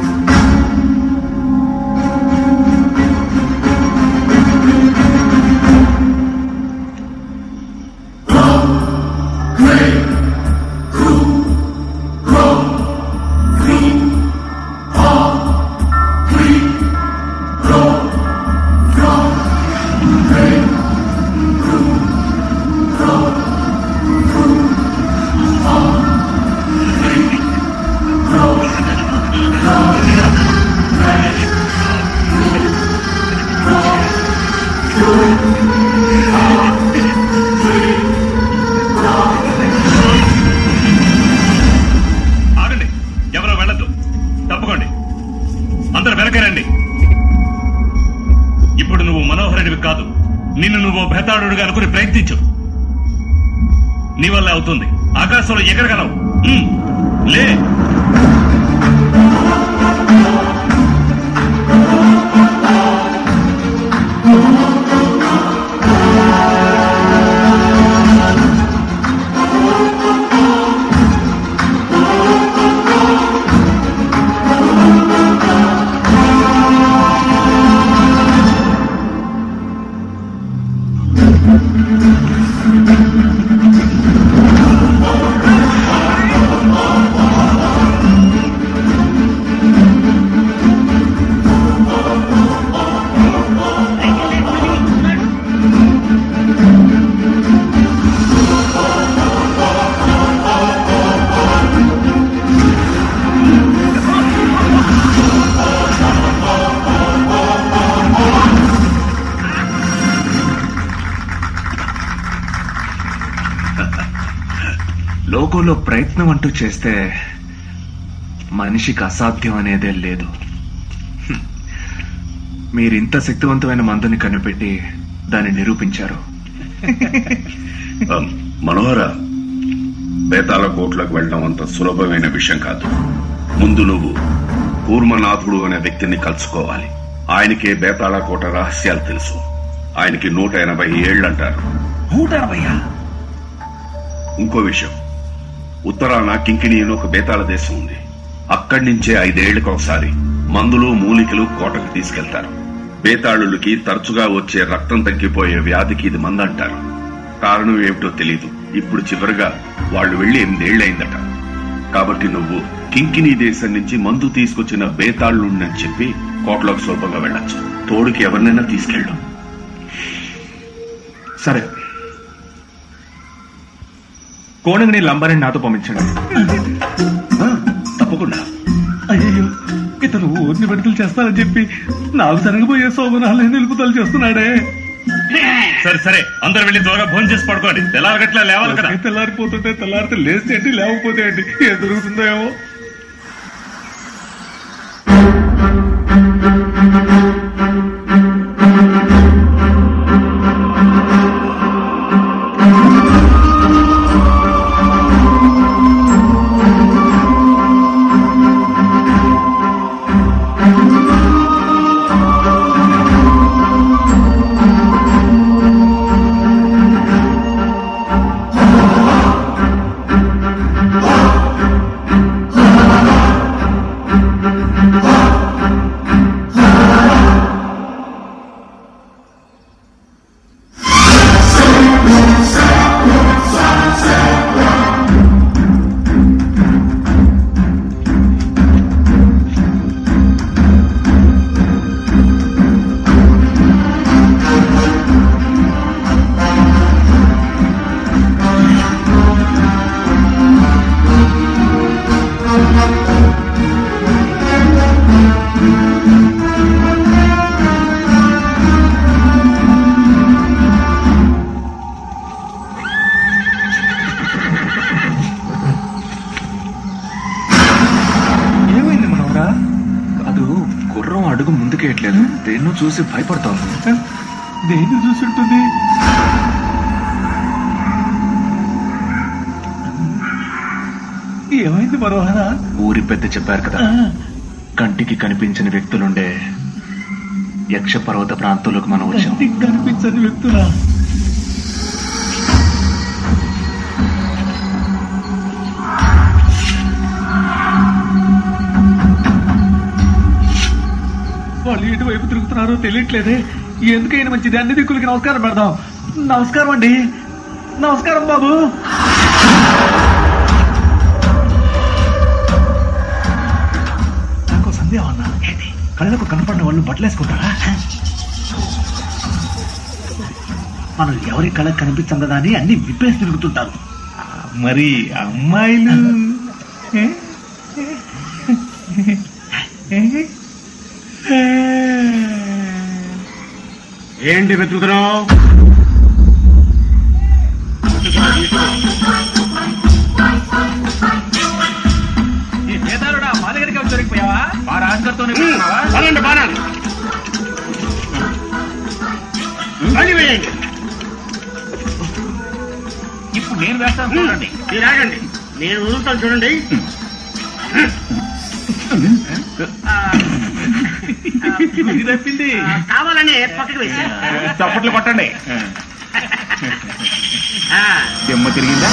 ఆగండి ఎవరో వెళ్ళద్దు తప్పుకోండి అందరు వెనకరండి ఇప్పుడు నువ్వు మనోహరుడివి కాదు నిన్ను నువ్వు భేతాళుడిగా అనుకుని ప్రయత్నించు నీ వల్ల అవుతుంది ఆకాశంలో ఎగరగలవు ఉమ్, లే ఆ లోకంలో ప్రయత్నం అంటూ చేస్తే మనిషికి అసాధ్యం అనేదే లేదు హ్మ్. మీరింత శక్తివంతమైన మందుని కనిపెట్టి దాన్ని నిరూపించారు ఆ, మనోహర బేతాళ కోట్లకు వెళ్ళడం అంత సులభమైన విషయం కాదు ముందు నువ్వు కూర్మనాథుడు అనే వ్యక్తిని కలుసుకోవాలి ఆయనకే బేతాళ కోట రహస్యాలు తెలుసు ఆయనకి నూట ఎనభై ఏళ్ళంటారు నూట ఎనభయ్యా ఇంకో విషయం ఉత్తరాన కింకిణి అని ఒక బేతాళ దేశం ఉంది అక్కడి నుంచే ఐదేళ్లకు ఒకసారి మందులు మూలికలు కోటకు తీసుకెళ్తారు బేతాళులకి తరచుగా వచ్చే రక్తం తగ్గిపోయే వ్యాధికి ఇది మందంటారు కారణం ఏమిటో తెలియదు ఇప్పుడు చివరిగా వాళ్ళు వెళ్లి ఎనిమిదేళ్లయిందట కాబట్టి నువ్వు కింకిణి దేశం నుంచి మందు తీసుకొచ్చిన బేతాళుండని చెప్పి కోటలోకి సులభంగా వెళ్ళొచ్చు తోడుకి ఎవరినైనా తీసుకెళ్ళు సరే కోణగిని లంబారిని నాతో పంపించండి తప్పకుండా అయ్యో ఇతను ఊరిని విడుదల చేస్తానని చెప్పి నాకు జరగబోయే సోమనాలు నిలుపుదల చేస్తున్నాడే సరే సరే అందరు వెళ్ళి త్వరగా భోజనం చేసి పడుకోండి తెల్లారగట్లా లేవాలి కదా తెల్లారిపోతుంటే తెల్లారితే లేస్తే ఏంటి లేకపోతే ఏంటి ఏం దొరుకుతుందో ఏమో ఏమైంది మనవరా కాదు గుర్రం అడుగు ముందుకేయట్లేదు దేన్నో చూసి భయపడతాను దేన్ని చూసుంటుంది ఏమైంది మనోహర ఊరి పెద్ద చెప్పారు కదా కంటికి కనిపించని వ్యక్తులుండే యక్ష పర్వత ప్రాంతంలోకి మనం వచ్చాం కంటికి కనిపించని వ్యక్తులా వాళ్ళు ఎటువైపు తిరుగుతున్నారో తెలియట్లేదే ఎందుకైనా మంచిది అన్ని దిక్కులకి నమస్కారం పెడదాం నమస్కారం అండి నమస్కారం బాబు నాకు సందేహం అన్నా ఏంటి కళ్ళకు కనపడిన వాళ్ళు బట్టలేసుకుంటారా మనం ఎవరి కళకు కనిపించం కదా అని అన్ని విప్పేసి తిరుగుతుంటారు మరి అమ్మాయిలు ఏ? ఏ? ఏంటి వెతుకుతున్నావు ఈ పేదాలుడా మా దగ్గరికి వచ్చి దొరికిపోయావా మా రాజుగారితోనే బానండి బానండి అది వేయండి ఇప్పుడు నేను వేస్తాను చూడండి మీరు ఆగండి నేను వదులుతాను చూడండి ఇది తప్పింది కావాలని పక్కకి వేసి చప్పట్లు కొట్టండి దెమ్మ తిరిగిందా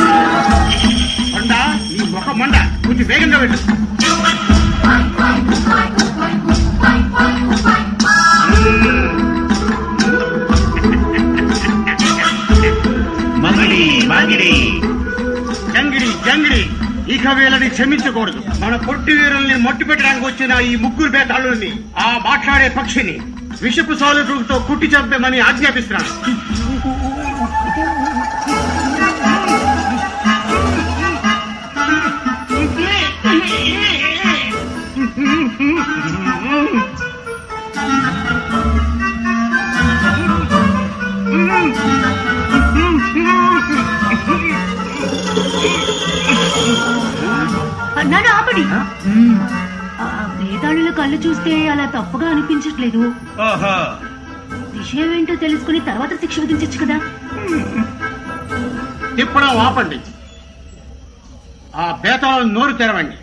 మండ ఈ ముఖం మండ కొంచెం వేగంగా వెళ్ళు క్షమించకూడదు మన పొట్టి వీరుల్ని మట్టు పెట్టడానికి వచ్చిన ఈ ముగ్గురు బేతాళుల్ని ఆ మాట్లాడే పక్షిని విషపు సాలుతో కుట్టి చంపేమని ఆజ్ఞాపిస్తున్నాను నాన్న ఆపడి ఆ వేదాళుల కళ్ళు చూస్తే అలా తప్పుగా అనిపించట్లేదు ఓహో విషయం ఏంటో తెలుసుకుని తర్వాత శిక్ష విధించచ్చు కదా తిప్పడం ఆపండి ఆ బేతాళం నోరు తెరవండి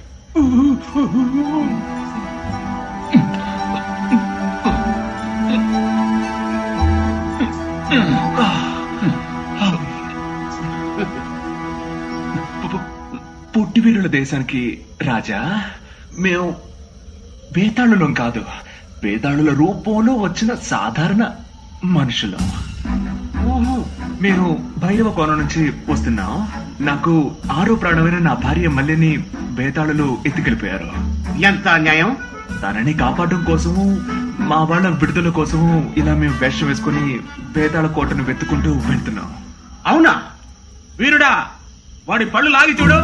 పుట్టివీరుల దేశానికి రాజా మేము వేతాళులం కాదు వేతాళుల రూపంలో వచ్చిన సాధారణ మనుషులం మేము భైరవ కోణం నుంచి వస్తున్నాం నాకు ఆరో ప్రాణమైన నా భార్య మల్లిని వేతాళులు ఎత్తుకెళ్ళిపోయారు ఎంత అన్యాయం తనని కాపాడడం కోసము మా వాళ్ళ విడుదల కోసము ఇలా మేము వేషం వేసుకుని వేతాళ కోటను వెతుకుంటూ వెళ్తున్నాం అవునా వీరుడా వాడి పళ్ళు లాగి చూడు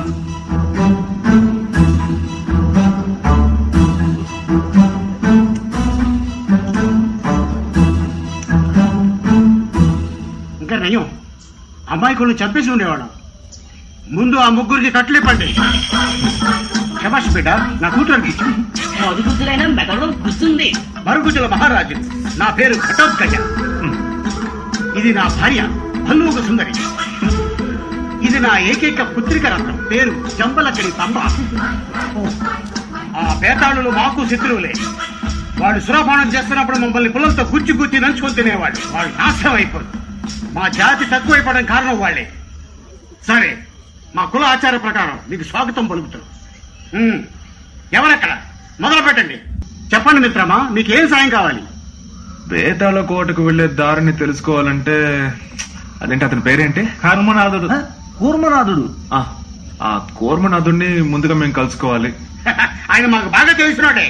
ఇంకా నయం అమాయకులను చంపేసి ఉండేవాడు ముందు ఆ ముగ్గురికి కట్లిప్పండి శబాష్ బిడ్డ నా కూతురికి మరుగుజ్జులైన మెదడు గుస్తుంది మరుగుజుల మహారాజు నా పేరు ఘటోత్కజ ఇది నా భార్య భల్లూక సుందరి ఇది నా ఏకైక పుత్రిక రత్నం పేరు జంబలక్కడి పంబ ఆ పేతాళులు మాకు శత్రువులే వాడు సురపానం చేస్తున్నప్పుడు మమ్మల్ని పుల్లలతో గుచ్చి గుచ్చి నంచుకొని తినేవాడు వాడు నాశనం అయిపోదు మా జాతి తక్కువైపోవడం కారణం వాళ్ళే సరే మా కుల ఆచార ప్రకారం మీకు స్వాగతం పలుకుతాం ఉమ్, ఎవరక్కడ మొదలు పెట్టండి చెప్పండి మిత్రమా మీకు ఏం సాయం కావాలి వేతాళ కోటకు వెళ్లే దారిని తెలుసుకోవాలంటే అదేంటి అతని పేరేంటి కర్మనాథుడు కూర్మనాథుడు ఆ, ఆ కూర్మనాథుడిని ముందుగా మేము కలుసుకోవాలి ఆయన మాకు బాగా తెలిసినోడే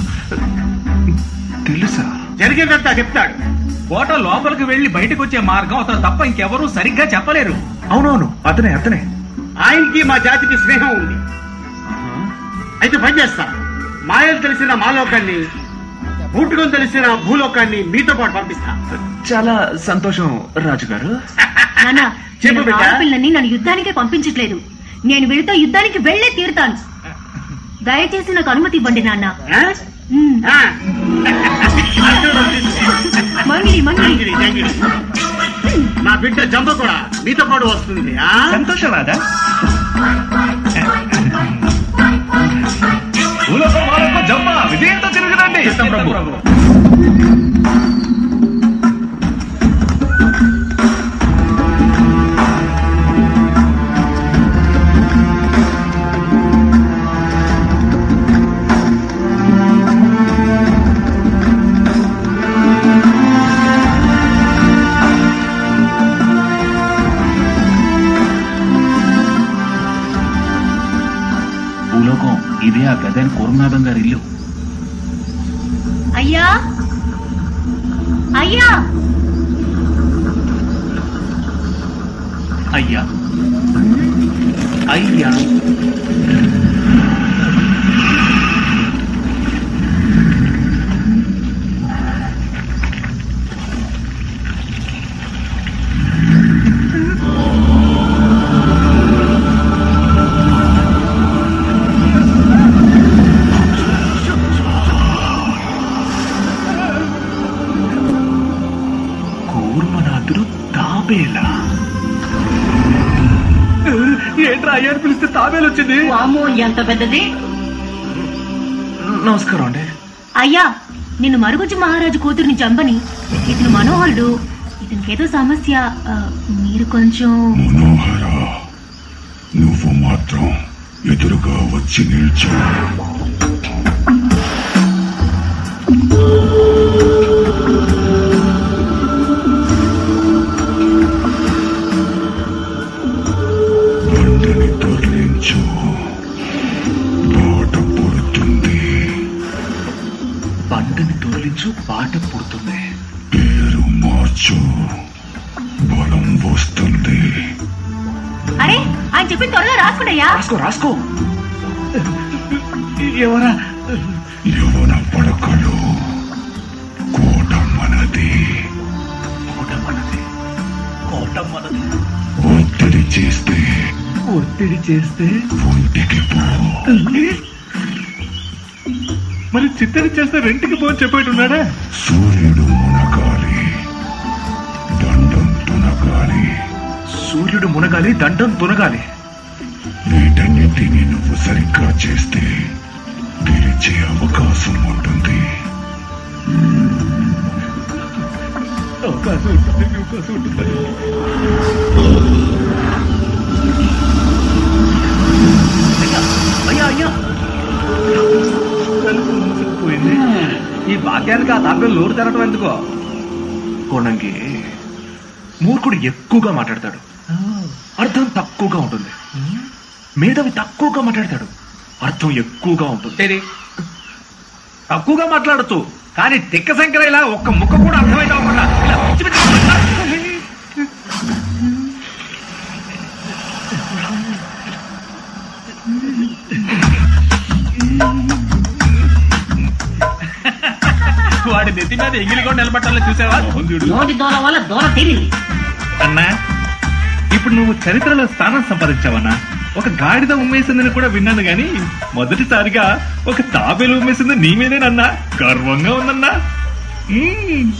తెలుసా జరిగేదంతా చెప్తాడు కోట లోపలికి వెళ్లి బయటకు వచ్చే మార్గం అతను తప్ప ఇంకెవరూ సరిగ్గా చెప్పలేరు అవునవును అతనే అతనే ఆయనకి మా జాతికి స్నేహం ఉంది అయితే పని చేస్తా మాయలు తెలిసిన మాలోకాన్ని బూటుకొని తెలిసిన భూలోకాన్ని మీతో పాటు పంపిస్తా చాలా సంతోషం రాజుగారు నాన్న చెప్పు నేను బిడ్డ. ఆడపిల్లని నన్ను యుద్ధానికే పంపించట్లేదు నేను వీళ్ళతో యుద్ధానికి వెళ్లే తీరుతాను దయచేసి నాకు అనుమతి ఇవ్వండి నాన్న ఆ? ఉమ్. ఆ. మంగిడి మంగిడి జంగిడి, జంగిడి. నా బిడ్డ జంబ కూడా మీతో పాటు వస్తుంది ఆ? సంతోషం రాదా భూలోకం మాలోకం జమ్మ విజయంతో తిరుగునండి ప్రభు భూలోకం ఇదే ఆ గదైన కూర్మనాథం గారి ఇల్లు అయ్యా అయ్యా అయ్యా అయ్యా కూర్మనాథుడు తాబేలా ఏంట్రా అయ్యారు పిలిస్తే తాబేలు వచ్చింది వామో ఎంత పెద్దది నమస్కారం అండి అయ్యా నిన్ను మరుగుజ్జు మహారాజు కూతురిని చంపని ఇతను మనోహరుడు ఇతనికేదో సమస్య ఆ, మీరు కొంచెం మనోహర నువ్వు మాత్రం ఎదురుగా వచ్చి నిల్చో బండని తొలగించు బండని తొలగించు పాట పుడుతుంది పేరు మార్చు బలం వస్తుంది అరే ఆయన చెప్పి త్వరగా రాసుకుంటయ్యా రాసుకో రాసుకో ఎవరా యవన పడకలు కోట మనది కోట మనది కోట మనది ఒత్తిడి చేస్తే ఒత్తిడి చేస్తే ఒంటికి పో మరి చిత్తడి చేస్తే రెంటికి పోని చెప్పేట్టున్నాడా సూర్యుడు మునగాలి దండం తునగాలి సూర్యుడు మునగాలి దండం తునగాలి వీటన్నిటిని నువ్వు సరిగ్గా చేస్తే గెలిచే అవకాశం ఉంటుంది అవకాశం ఉంటుంది అవకాశం ఉంటుంది అయ్యా అయ్యా తలుపు మూసుకుపోయింది ఈ భాగ్యానికి ఆ తాపం నోరు తెరటం ఎందుకో కొనంగి మూర్ఖుడు ఎక్కువగా మాట్లాడతాడు అర్థం తక్కువగా ఉంటుంది మేధావి తక్కువగా మాట్లాడతాడు అర్థం ఎక్కువగా ఉంటుంది ఏది తక్కువగా మాట్లాడచ్చు కానీ తిక్క శంకర ఇలా ఒక్క ముక్క కూడా అర్థమైతే అవ్వకుండా ఇలా పిచ్చి పిచ్చి మాట్లాడు. వాడి నెత్తి మీద ఎంగిలికొని నిలబట్టాలని చూసావా నోటి దోల వల్ల దోల తీరింది అన్నా ఇప్పుడు నువ్వు చరిత్రలో స్థానం సంపాదించావన్నా ఒక గాడిద ఉమ్మేసిందని కూడా విన్నాను గాని మొదటిసారిగా ఒక తాబేలు ఉమ్మేసింది నీ మీదేనన్నా గర్వంగా ఉందన్నా మ్మ్.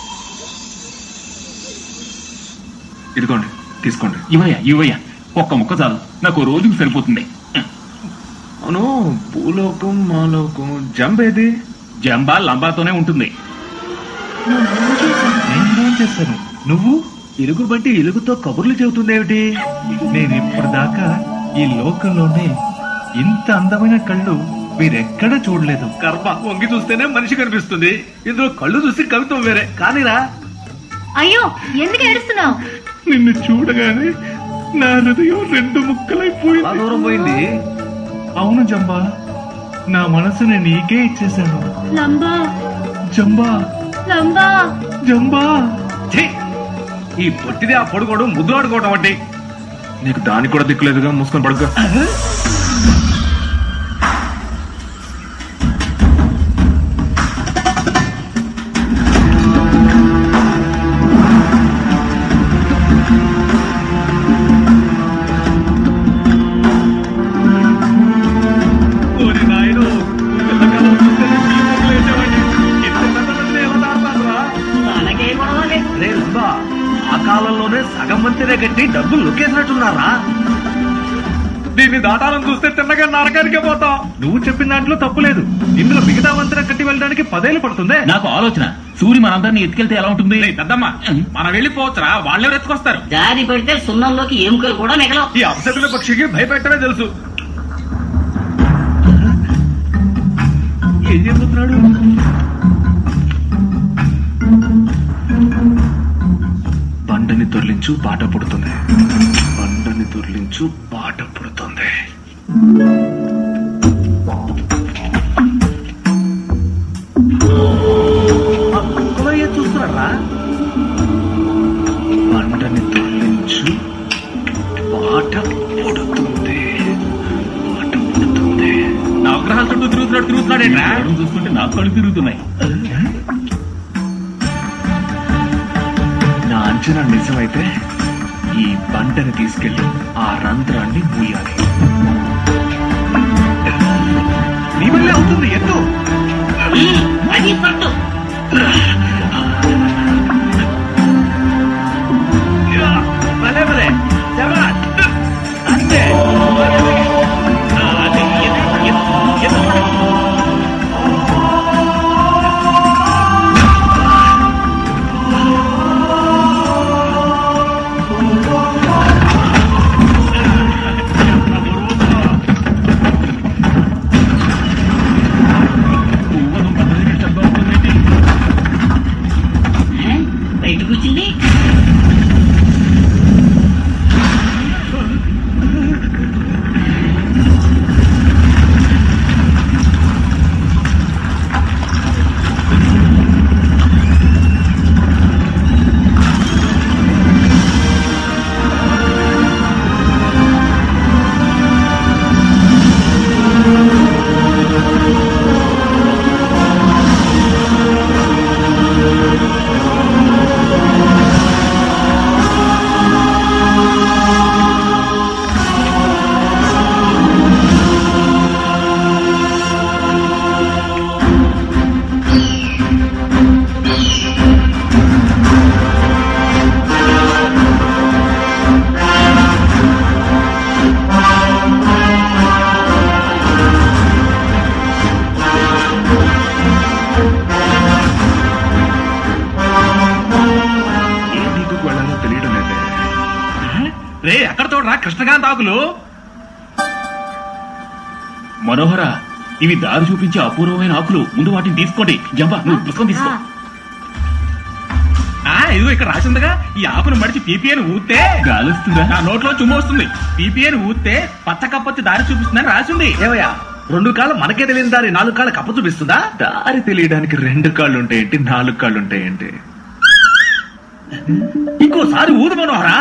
ఇదిగోండి తీసుకోండి ఇవయ్యా ఇవయ్యా ఒక్క ముక్క చాలు నాకు రోజుకు సరిపోతుంది అవును భూలోకం మాలోకం జంబేది జంబా లంబాతోనే ఉంటుంది నేను ఫోన్ చేశాను నువ్వు ఇలుగు బట్టి ఇలుగుతో కబుర్లు చెబుతుందేమిటి నేను ఇప్పటిదాకా ఈ లోకంలోనే ఇంత అందమైన కళ్ళు మీరెక్కడ చూడలేదు కర్మ వంగి చూస్తేనే మనిషి కనిపిస్తుంది ఇందులో కళ్ళు చూసి కవిత్వం వేరే కానీరా అయ్యో ఎందుకు ఏడుస్తున్నావు నిన్ను చూడగానే నా హృదయం రెండు ముక్కలైపోయింది దూరం పోయింది అవును జంబా నా మనసుని నీకే ఇచ్చేశాను లంబా జంబా లంబా జంబా ఛీ! ఈ పొట్టిది ఆ పొడుకోడు ముద్దు ఆడుకోవటం అంటే నీకు దానికి కూడా దిక్కులేదుగా మూసుకొని పడుకో ఓరి నాయనో, పిల్లకాలం చూస్తేనే మీ మొగులు వేసేవాడిని. ఇంత పెద్ద మందిని ఎలా దాడతానురా? అలాగే గొడవ లేదు రే లంబా, ఆ కాలంలోనే సగం మంతినే కట్టి డబ్బులు నొక్కేసినట్టున్నారా దీన్ని దాటాలని చూస్తే తిన్నగా నరకానికే పోతాం నువ్వు చెప్పిన దాంట్లో తప్పులేదు ఇందులో మిగతా వంతెన కట్టి వెళ్ళడానికి పదేళ్ళు పడుతుందే నాకు ఆలోచన సూర్య మనందరినీ ఎత్తుకెళ్తే ఎలా ఉంటుంది పెద్దమ్మ మనం వెళ్ళిపోవచ్చురా వాళ్ళే ఎత్తుకొస్తారు జారి పెడితే సున్నంలోకి ఎముకలు కూడా మిగలవు ఈ అపశకుల పక్షికి భయపెట్టమే తెలుసు ఏం చెబుతున్నాడు బండని దొర్లించు బాట పుడుతుంది బండని దొర్లించు బాట పుడుతుంది కుక్కలయ్యే చూస్తున్నారా బండని దొర్లించు బాట పుడుతుంది బాట పుడుతుంది నవగ్రహాల చుట్టూ తిరుగుతున్నాడు తిరుగుతున్నాడేట్రా చూస్తుంటే నాకు కళ్ళు తిరుగుతున్నాయి నా అంచనా నిజమైతే ఈ బండని తీసుకెళ్లి ఆ రంధ్రాన్ని మూయాలి నీ వల్లే అవుతుంది ఎత్తు ఉమ్, అది పట్టు భలే భలే శభాష్. అంతే ఆ, అదే, ఎత్తు, ఎత్తు, ఎత్తు. రే ఎక్కడ చూడరా కృష్ణకాంత్ ఆకులు మనోహర ఇవి దారి చూపించే అపూర్వమైన ఆకులు ముందు వాటిని తీసుకోండి జంప నువ్వు పుస్తకం తీసుకో ఆ ఇదిగో ఇక్కడ రాసిందిగా ఈ ఆకును మడిచి పీపీఎని ఊతే గాలిస్తుందా నా నోట్లో చుమ్మ వస్తుంది పీపీఎని ఊతే పచ్చ కప్పొచ్చి దారి చూపిస్తుందని రాసింది ఏమయ్యా రెండు కాళ్ళు మనకే తెలియని దారి నాలుగు కాళ్ళు కప్ప చూపిస్తుందా దారి తెలియడానికి రెండు కాళ్ళు ఉంటాయేంటి నాలుగు కాళ్ళు ఉంటాయేంటి ఇంకోసారి ఊదు మనోహరా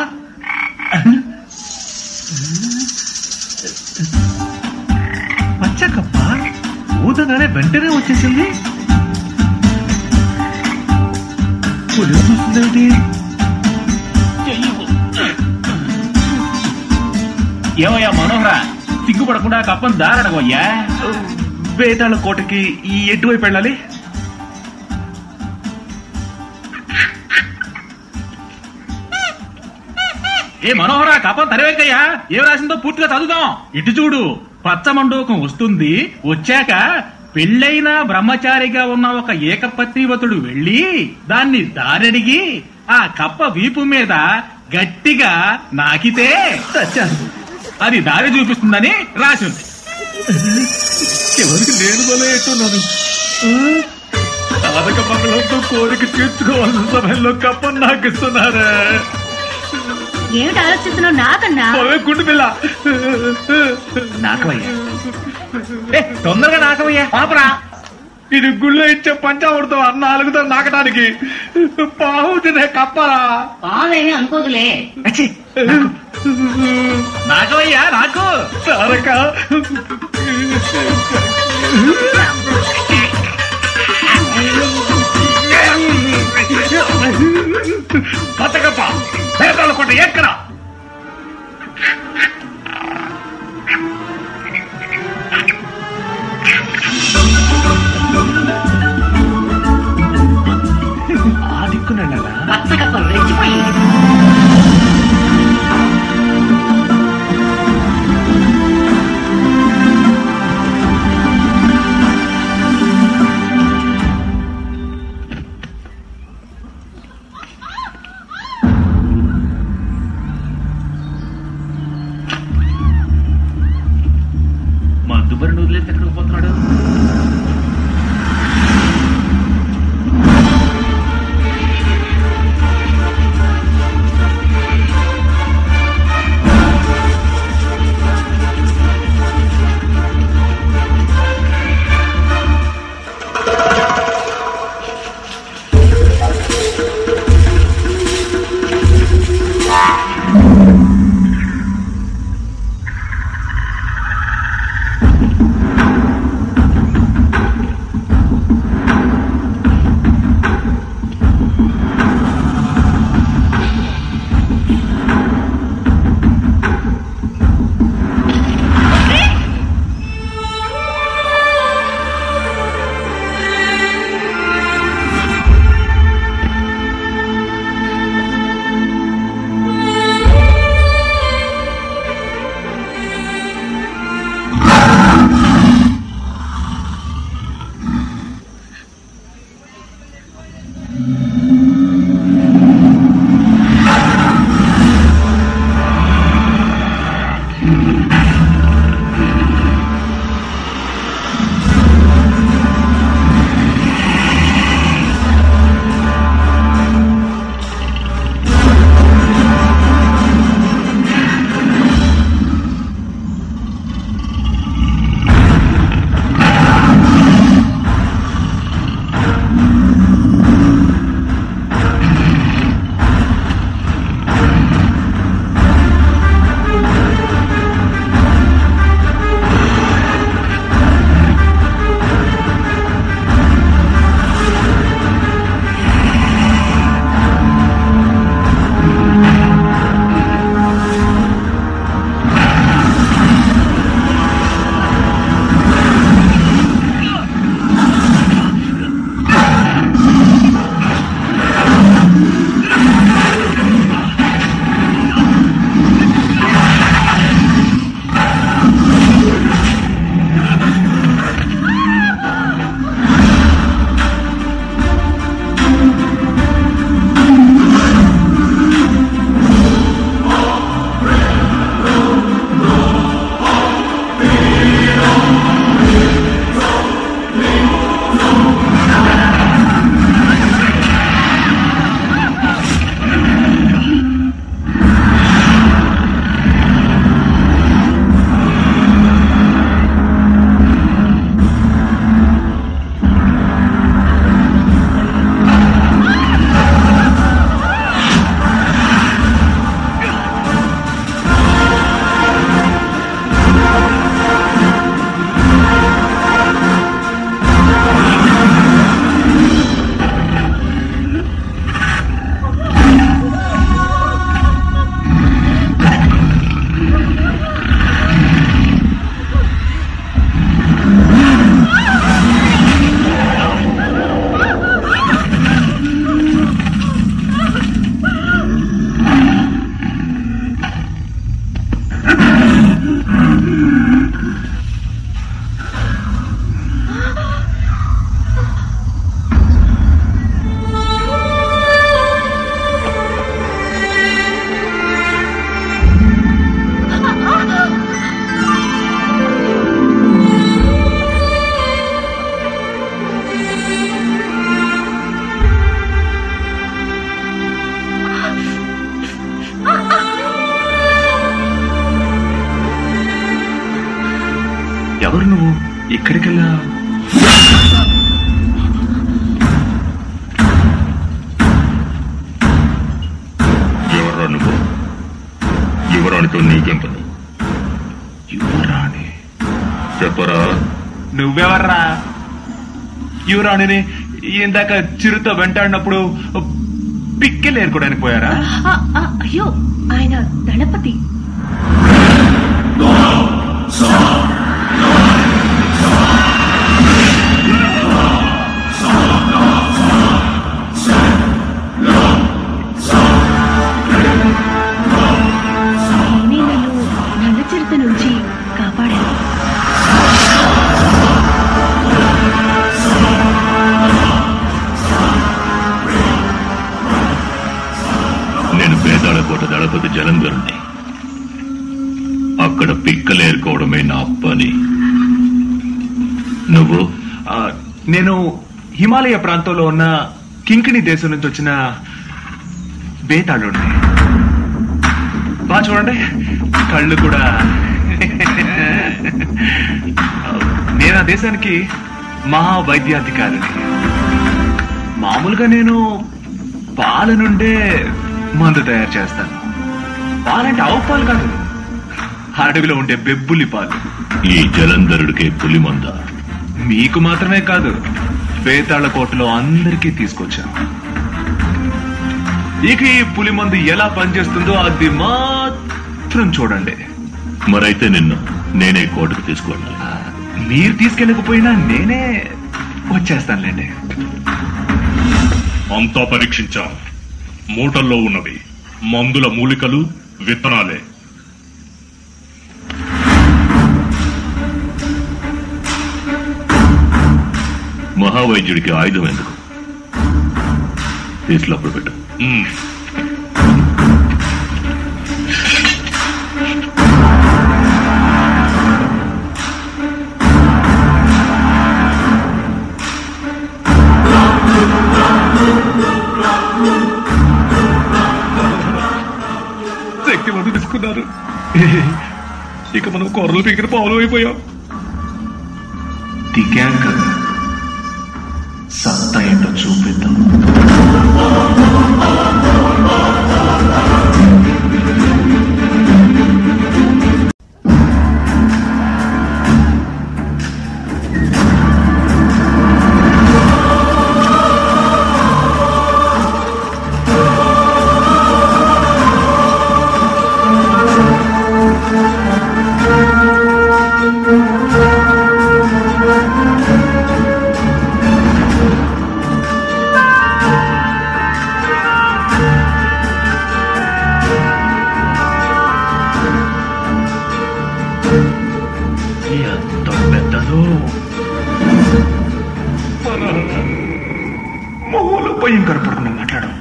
పచ్చకప్ప ఊదగానే వెంటనే వచ్చేసింది పులి చూస్తుందేంటి ఏమయ్యా మనోహర సిగ్గుపడకుండా కప్పని దారడగయ్యా వేతాళ కోటకి ఈ ఎటువైపు వెళ్ళాలి ఏ మనోహర కప్పం తరవేకయ్యా ఏం రాసిందో పూర్తిగా చదువుదాం ఇటు చూడు పచ్చ మండోకం వస్తుంది వచ్చాక పెళ్ళైన బ్రహ్మచారిగా ఉన్న ఒక ఏకపత్నివతుడు వెళ్ళి దాన్ని దారడిగి ఆ కప్ప వీపు మీద గట్టిగా నాకితే అది దారి చూపిస్తుందని రాసింది ఎవరికి నేను బల ఎట్టున్నాను సాధక మంగళంతో కోరిక తీర్చుకోవాల్సిన సమయంలో కప్ప నాకు ఇస్తున్నారే ఏమిటి ఆలోచిస్తున్నావు నాకన్నా పోవే గుండు పిల్ల నాకవయ్యా ఏ, తొందరగా నాకవయ్యా పాపరా ఇది గుళ్ళో ఇచ్చే పంచామృతం అన్న అలుగుతా నాకటానికి పావు తినే కప్పరా పావేమీ అనుకోదులే నాకవయ్యా నాకు తారక పచ్చకప్ప పేదల కొట్ట ఎక్కడ ఆ దిక్కునెళ్ళాలా పచ్చకప్ప రెచ్చిపోయి ఎక్కడికెళ్ళా ఎవరా నువ్వు యువరాణితో నీకేం పని యువరాణి చెప్పరా నువ్వెవర్రా యువరాణిని ఇందాక చిరుతో వెంటాడినప్పుడు పిక్కెలు ఏరుకోవడానికి పోయారా ఆ, ఆ, అయ్యో ఆయన దళపతి నేనే నిన్ను నల్ల చిరుత నుంచి కాపాడాను నేను బేతాళకోట దళపతి జలంధరుణ్ణి అక్కడ పిక్కలేరుకోవడమే నా పని నువ్వు ఆ, నేను హిమాలయ ప్రాంతంలో ఉన్న కింకిణి దేశం నుంచి వచ్చిన బేతాళుడిని బాగా చూడండి కళ్ళు కూడా నేను ఆ దేశానికి మహా వైద్యాధికారిని మామూలుగా నేను పాల నుండే మందు తయారు చేస్తాను పాలంటే ఆవు పాలు కాదు అడవిలో ఉండే బెబ్బులి పాలు ఈ జలంధరుడికే పులిమంద మీకు మాత్రమే కాదు బేతాళ కోటలో అందరికీ తీసుకొచ్చాను ఇక ఈ పులి మందు ఎలా పనిచేస్తుందో అది మాత్రం చూడండి మరైతే నిన్ను నేనే కోటకు తీసుకువెళ్ళాలి మీరు తీసుకెళ్ళకపోయినా నేనే వచ్చేస్తానులేండి అంతా పరీక్షించాం మూటల్లో ఉన్నవి మందుల మూలికలు విత్తనాలే మహావైద్యుడికి ఆయుధం ఎందుకు తీసులోపల పెట్టు ఉమ్. శక్తి మందు తీసుకున్నారు ఇక మనం కొర్రలు పీకిన పావులు అయిపోయాం దిగాం కదా సత్తా ఏంటో చూపిద్దాం ఎంత పెద్దదో మొహంలో భయంకర పడుకున్నా మాట్లాడు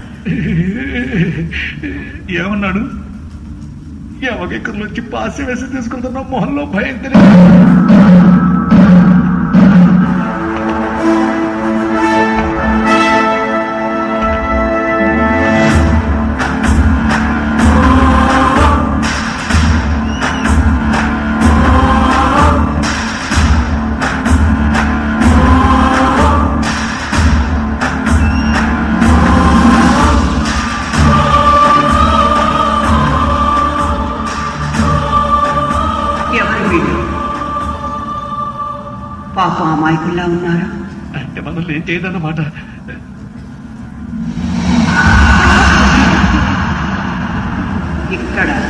ఏమన్నాడు ఎవరిక్కడ నుంచి పాసి వేసి తీసుకుంటున్నా మొహంలో భయం తెలియదు ఎవరు వీళ్ళు పాపం అమాయకుల్లా ఉన్నారు అంటే మనల్ని ఏం చేయదన్నమాట ఇక్కడ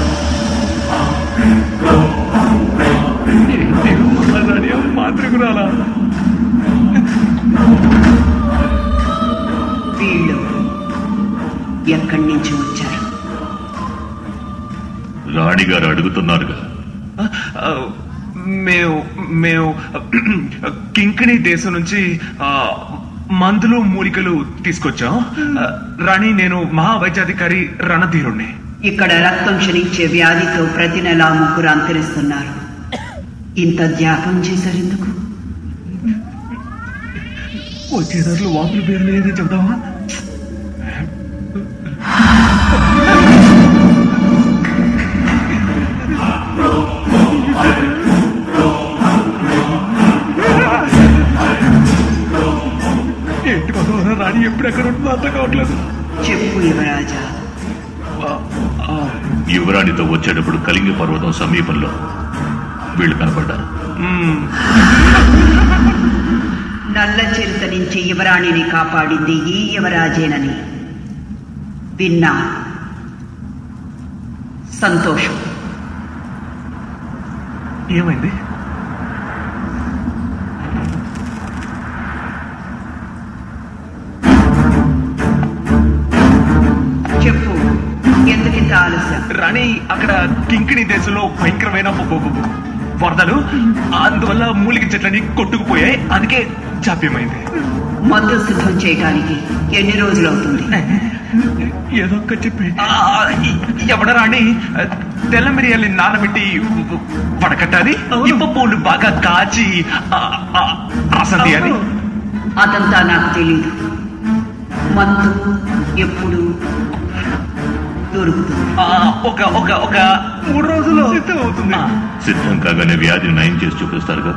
మాతృకురాలా వీళ్ళు ఎక్కడి నుంచి వచ్చారు రాణిగారు అడుగుతున్నారుగా ఆ, మేము మేము కింకిణి దేశం నుంచి ఆ, మందులు మూలికలు తీసుకొచ్చాం ఆ, రాణి నేను మహావైద్యాధికారి రణధీరుణ్ణి ఇక్కడ రక్తం క్షరించే వ్యాధితో ప్రతి నెలా ముగ్గురు అంతరిస్తున్నారు ఇంత త్యాగం చేశారు ఎందుకు వచ్చేదారులు వాపులు పేర్లు ఏది చెబుదామా ఏంటి మనోహర రాణి ఎప్పుడు ఎక్కడ ఉంటుందో అర్థం కావట్లేదు చెప్పు యువరాజా యువరాణితో వచ్చేటప్పుడు కలింగ పర్వతం సమీపంలో వీళ్ళు కనపడ్డారు నల్ల చిరుత నుంచి యువరాణిని కాపాడింది ఈ యువరాజేనని విన్నా సంతోషం ఏమైంది చెప్పు ఎందుకింత ఆలస్యం రాణి అక్కడ కింకిణి దేశంలో భయంకరమైన బొ- బొ- బొ- వరదలు అందువల్ల మూలిక చెట్లని కొట్టుకుపోయాయి అందుకే జాప్యమైంది మందు సిద్ధం చేయడానికి ఎన్ని రోజులు అవుతుంది ఏదో ఒక చెప్పి ఎవడ రాణి తెల్ల మిరియాలని నానబెట్టి వడకట్టాలి ఇప్ప పూలు బాగా కాచి ఆ, ఆ, రాసంది అని అదంతా నాకు తెలీదు మందు ఎప్పుడు దొరుకుతుంది ఆ, ఒక ఒక ఒక మూడు రోజులు సిద్ధం అవుతుంది సిద్ధం కాగానే వ్యాధిని నయం చేసి చూపిస్తారుగా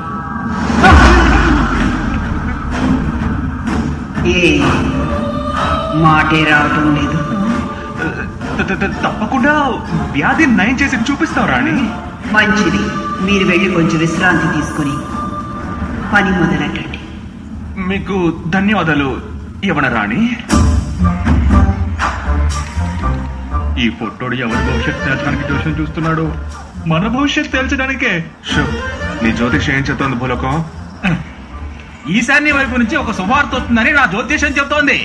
ఏ మాటే రావటం లేదు త- త- త- తప్పకుండా వ్యాధి నయం చేసి చూపిస్తావు రాణి మంచిది మీరు వెళ్ళి కొంచెం విశ్రాంతి తీసుకొని పని మొదలెట్టండి మీకు ధన్యవాదాలు యవన రాణి ఈ పొట్టోడు ఎవరి భవిష్యత్తు తేల్చడానికి జోషం చూస్తున్నాడు మన భవిష్యత్ తేల్చడానికే షో నీ జ్యోతిష్ ఏం చెప్తోంది భూలోకం ఈశాన్య వైపు నుంచి ఒక శుభవార్త వస్తుందని నా జ్యోతిషం చెప్తోంది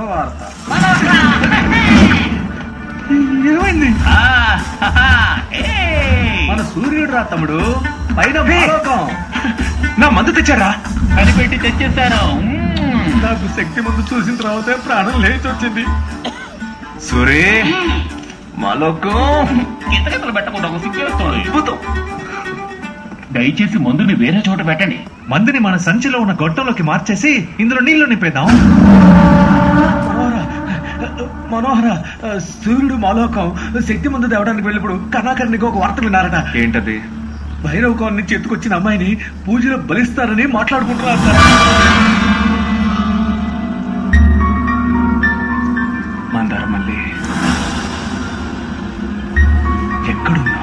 ఏమైంది మన సూర్యుడు రా తమ్ముడు పైన భూలోకం. నా మందు తెచ్చారా కనిపెట్టి తెచ్చేశాను నాకు శక్తి ముందు చూసిన తర్వాత ప్రాణం లేచి వచ్చింది సూరే మాలోకం కితకితలు పెట్టకుండా ఒక సిగ్గేస్తుంది అద్భుతం దయచేసి మందుని వేరే చోట పెట్టండి మందుని మన సంచిలో ఉన్న గొట్టంలోకి మార్చేసి ఇందులో నీళ్లు నింపేద్దాం మనోహర మనోహర సూర్యుడు మాలోకం శక్తి ముందు తేవడానికి వెళ్ళినప్పుడు కర్ణాకర్ణికి ఒక వార్త విన్నారట ఏంటది భైరవకోణ నుంచి ఎత్తుకొచ్చిన అమ్మాయిని పూజలో బలిస్తారని మాట్లాడుకుంటున్నారు మందార మల్లి ఎక్కడున్నావు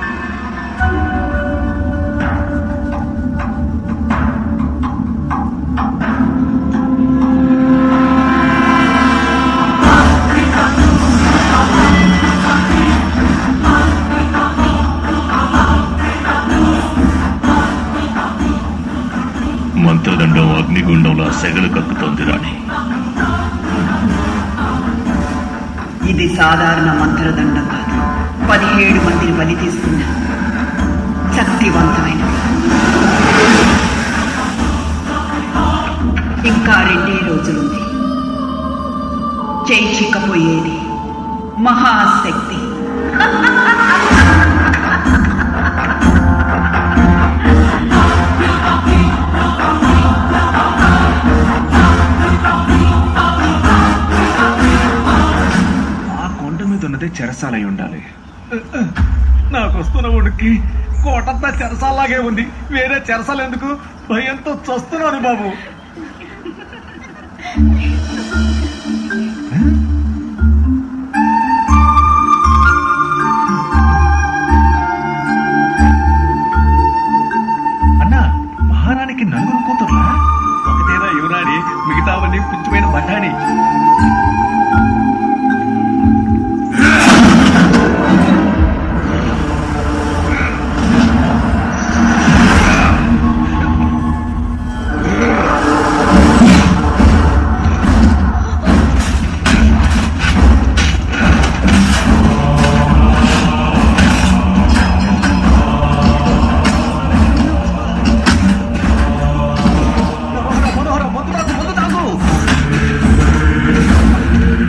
మంత్రదండం అగ్నిగుండంలా సెగలు కక్కుతోంది రాణి ఇది సాధారణ మంత్రదండం కాదు పదిహేడు మందిని బలి తీసుకున్న శక్తివంతమైనది ఇంకా రెండే రోజులుంది చేయి చిక్కపోయేది మహాశక్తి ఆ కొండ మీద ఉన్నదే చెరసాలై ఉండాలి నాకు వస్తున్న ఉడికి కోటంతా చెరసాలాగే ఉంది వేరే చెరసాలు ఎందుకు భయంతో చస్తున్నాను బాబు అన్నా మహారాణికి నలుగురు కూతుర్లా ఒకటేరా యువరాణి మిగతావన్నీ పుచ్చిపోయిన బఠాని మనోహర మనోహర మందు తాగు మందు తాగు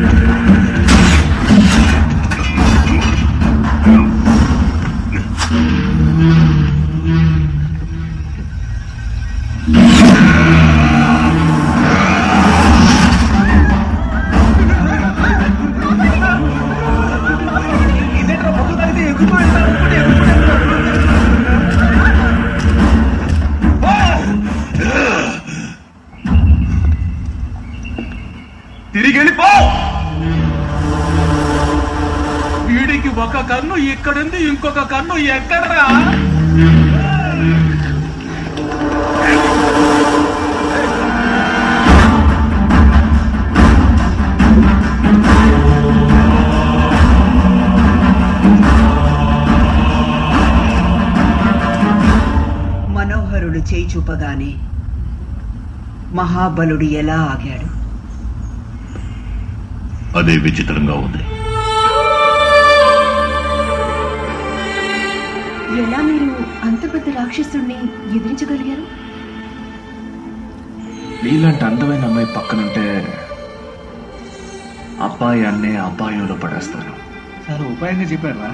తిరిగి వెళ్ళిపో వీడికి ఒక కన్ను ఇక్కడుంది ఇంకొక కన్ను ఎక్కడరా మనోహరుడు చేయి చూపగానే మహాబలుడు ఎలా ఆగాడు అదే విచిత్రంగా ఉంది ఎలా మీరు అంత పెద్ద రాక్షసుడిని ఎదిరించగలిగారు నీలాంటి అందమైన అమ్మాయి పక్కనుంటే అబ్బాయి అన్నే అబ్బాయంలో పడేస్తారు చాలా ఉపాయంగా చెప్పారా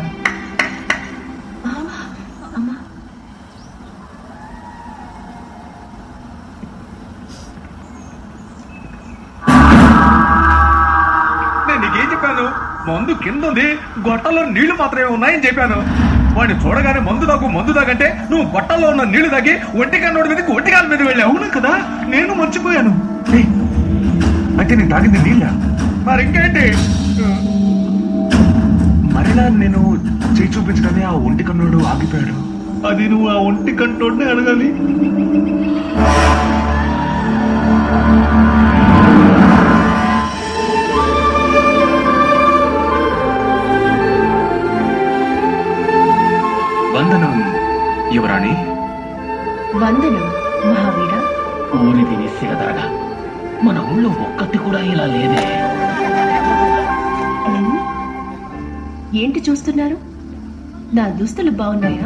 నేను నీకేం చెప్పాను మందు కింద ఉంది గొట్టలో నీళ్లు మాత్రమే ఉన్నాయని చెప్పాను వాడిని చూడగానే మందు తాగు మందు తాగంటే నువ్వు గొట్టల్లో ఉన్న నీళ్లు తాగి ఒంటికాన్నోడి మీదకి ఒంటికాల మీద వెళ్ళావు అవును కదా నేను మర్చిపోయాను అయితే నేను తాగింది నీళ్ళ మరి ఇంకేంటి మరిలా నేను చేయి చూపించగానే ఆ ఒంటి కన్నుడు ఆగిపోయాడు అది నువ్వు ఆ ఒంటి కంటోడ్నే అడగాలి వందనం యువరాణి వందనం మహావీర ఊరి తిని సిగదరగా మన ఊళ్ళో ఒక్కటి కూడా ఇలా లేదే ఉమ్. ఏంటి చూస్తున్నారు నా దుస్తులు బాగున్నాయా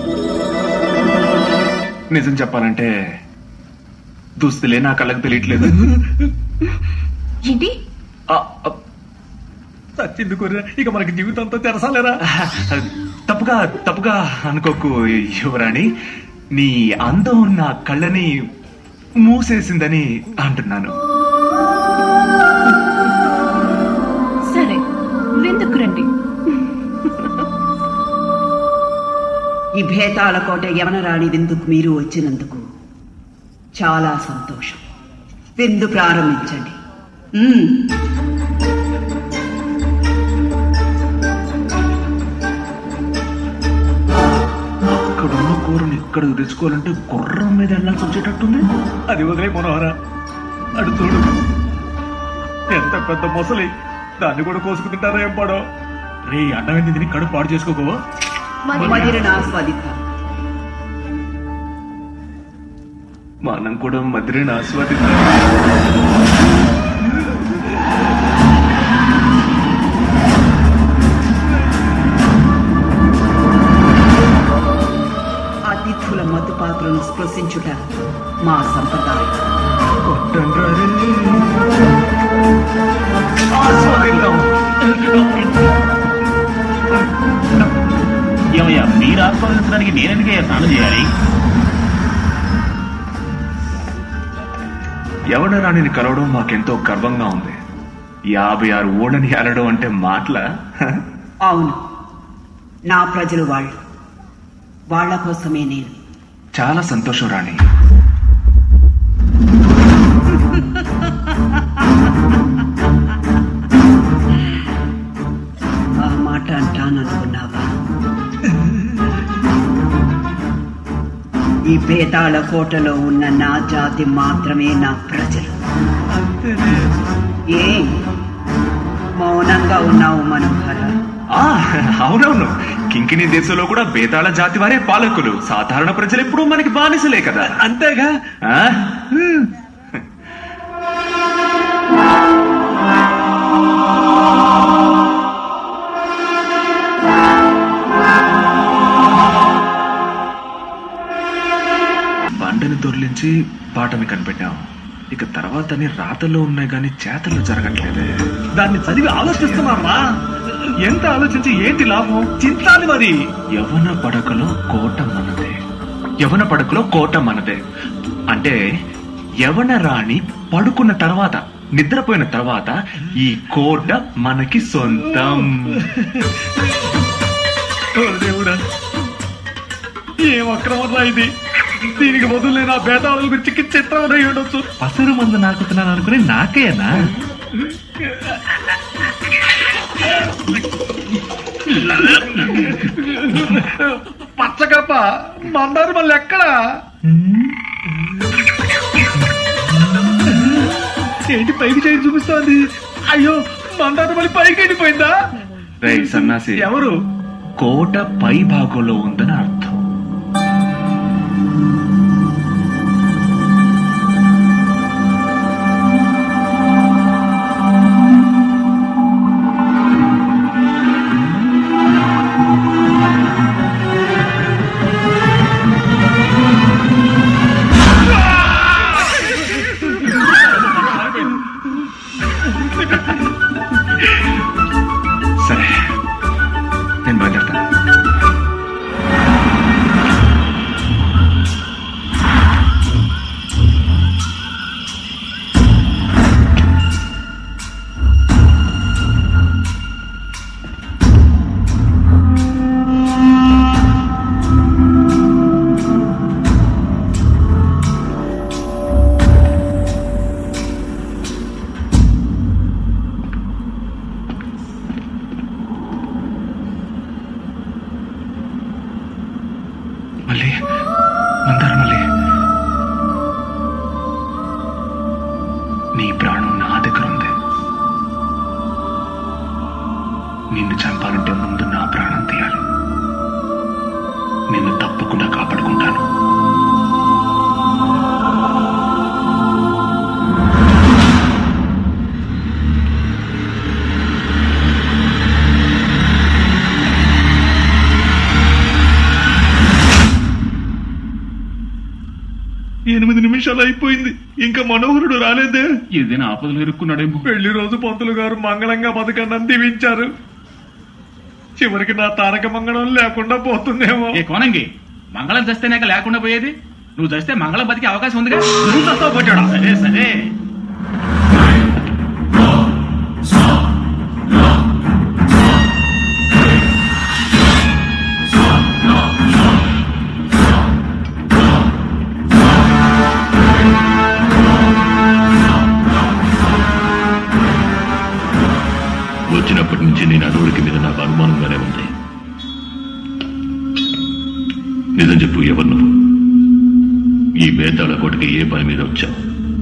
నిజం చెప్పాలంటే దుస్తులే నా కళ్ళకి తెలియట్లేదు ఏంటి చచ్చింది కొర్రె ఇక మనకి జీవితంతో తెరసాలేరా తప్పుగా తప్పుగా అనుకోకు యువరాణి నీ అందం నా కళ్ళని మూసేసిందని అంటున్నాను సరే విందుకు రండి ఈ భేతాల కోట యవనరాణి విందుకు మీరు వచ్చినందుకు చాలా సంతోషం విందు ప్రారంభించండి మ్మ్. ఇక్కడున్న కూరని ఇక్కడ తెచ్చుకోవాలంటే గుర్రం మీద వెళ్ళాల్సి వచ్చేటట్టుంది అది వదిలే మనోహర అడు చూడు ఎంత పెద్ద మొసలి దాన్ని కూడా కోసుకు తింటారా ఏం పడో రే అన్నమైంది తిని కడుపు పాడు చేసుకోకో మదిరను ఆస్వాదిద్దాం మనం కూడా మధురని ఆస్వాదిద్దాం అతిథుల మధు పాత్రను స్పృశించుట మా సంప్రదాయం ఏమయ్యా మీరు ఆస్వాదించడానికి నేనెందుకయ్యా స్నానం చేయాలి యవన రాణిని కలవడం మాకెంతో గర్వంగా ఉంది యాభై ఆరు ఓడని అలడం అంటే మాటల అవును నా ప్రజలు వాళ్ళు వాళ్ళ కోసమే నేను చాలా సంతోషం రాణి ఆ మాట అంటాననుకున్నావా ఈ పేతాళ కోటలో ఉన్న నా జాతి మాత్రమే నా ప్రజలు ఏ మౌనంగా ఉన్నావు మనోహర ఆ అవునవును కింకిణి దేశంలో కూడా బేతాళ జాతి వారే పాలకులు సాధారణ ప్రజలు ఎప్పుడూ మనకి బానిసలే కదా అంతేగా ఆ? బండని దొర్లించి పాటని కనిపెట్టాం ఇక తర్వాత అన్ని రాతల్లో ఉన్నాయి కానీ చేతల్లో జరగట్లేదే దాన్ని చదివి ఆలోచిస్తున్నారా ఎంత ఆలోచించి ఏంటి లాభం చింతాలి మరి యవన పడకలో కోట మనదే యవన పడకలో కోట మనదే అంటే యవన రాణి పడుకున్న తర్వాత నిద్రపోయిన తర్వాత ఈ కోట మనకి సొంతం ఓ దేవుడా ఏం అక్రమరా ఇది దీనికి బదులు నేను ఆ భేదాల గురించి చిత్రం ఉండొచ్చు పసరు మందు నాకుతున్నాను అనుకుని నాకేనా పచ్చకప్ప మందారు మళ్ళీ ఎక్కడా ఏంటి పైకి చేయి చూపిస్తోంది అయ్యో మందారు మళ్ళీ పైకి వెళ్ళిపోయిందా రే సన్నాసి ఎవరు కోట పై భాగంలో ఉందని అర్థం సరే నేను బయలుదేరుతాను మళ్ళీ మందార మళ్ళీ నీ ప్రాణం నా దగ్గర ఉంది నిన్ను చంపాలంటే ముందు నా ప్రాణం తీయాలి నిన్ను తప్పకుండా కాపాడుకుంటాను ఎనిమిది నిమిషాలు అయిపోయింది ఇంకా మనోహరుడు రాలేదే ఏదైనా ఆపదలు ఇరుక్కున్నాడేమో పెళ్లి రోజు పంతులు గారు మంగళంగా బతకన్నా దీవించారు చివరికి నా తారక మంగళం లేకుండా పోతుందేమో ఏ కోనంగి మంగళం చస్తేనాక లేకుండా పోయేది నువ్వు చస్తే మంగళం బతికే అవకాశం ఉందిగా నువ్వు చస్తావు పోచాడా సరే సరే వచ్చినప్పటి నుంచి నేను అడవులకి మీద నాకు అనుమానంగానే ఉంది నిజం చెప్పు ఎవరు నువ్వు ఈ బేతాళ కోటకి ఏ పని మీద వచ్చావు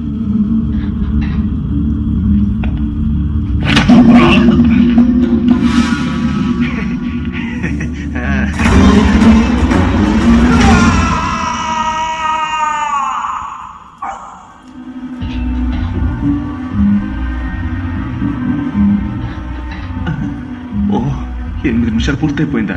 ఓ ఎనిమిది నిమిషాలు పూర్తయిపోయిందా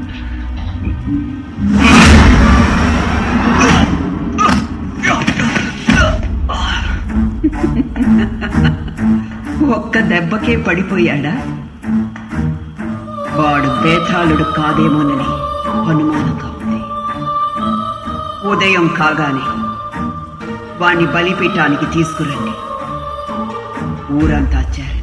ఒక్క దెబ్బకే పడిపోయాడా వాడు బేతాళుడు కాదేమోనని అనుమానంగా ఉంది ఉదయం కాగానే వాణ్ణి బలిపీఠానికి తీసుకురండి ఊరంతా చేరని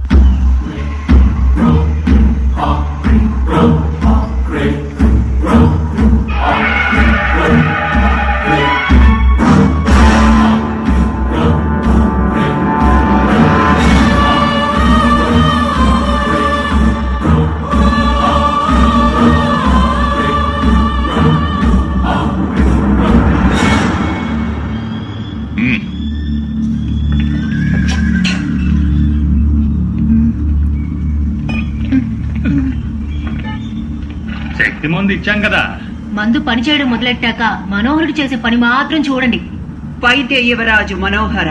శక్తి ముందు ఇచ్చాం కదా మందు పనిచేయడం మొదలెట్టాక మనోహరుడు చేసే పని మాత్రం చూడండి పైతే యువరాజు మనోహర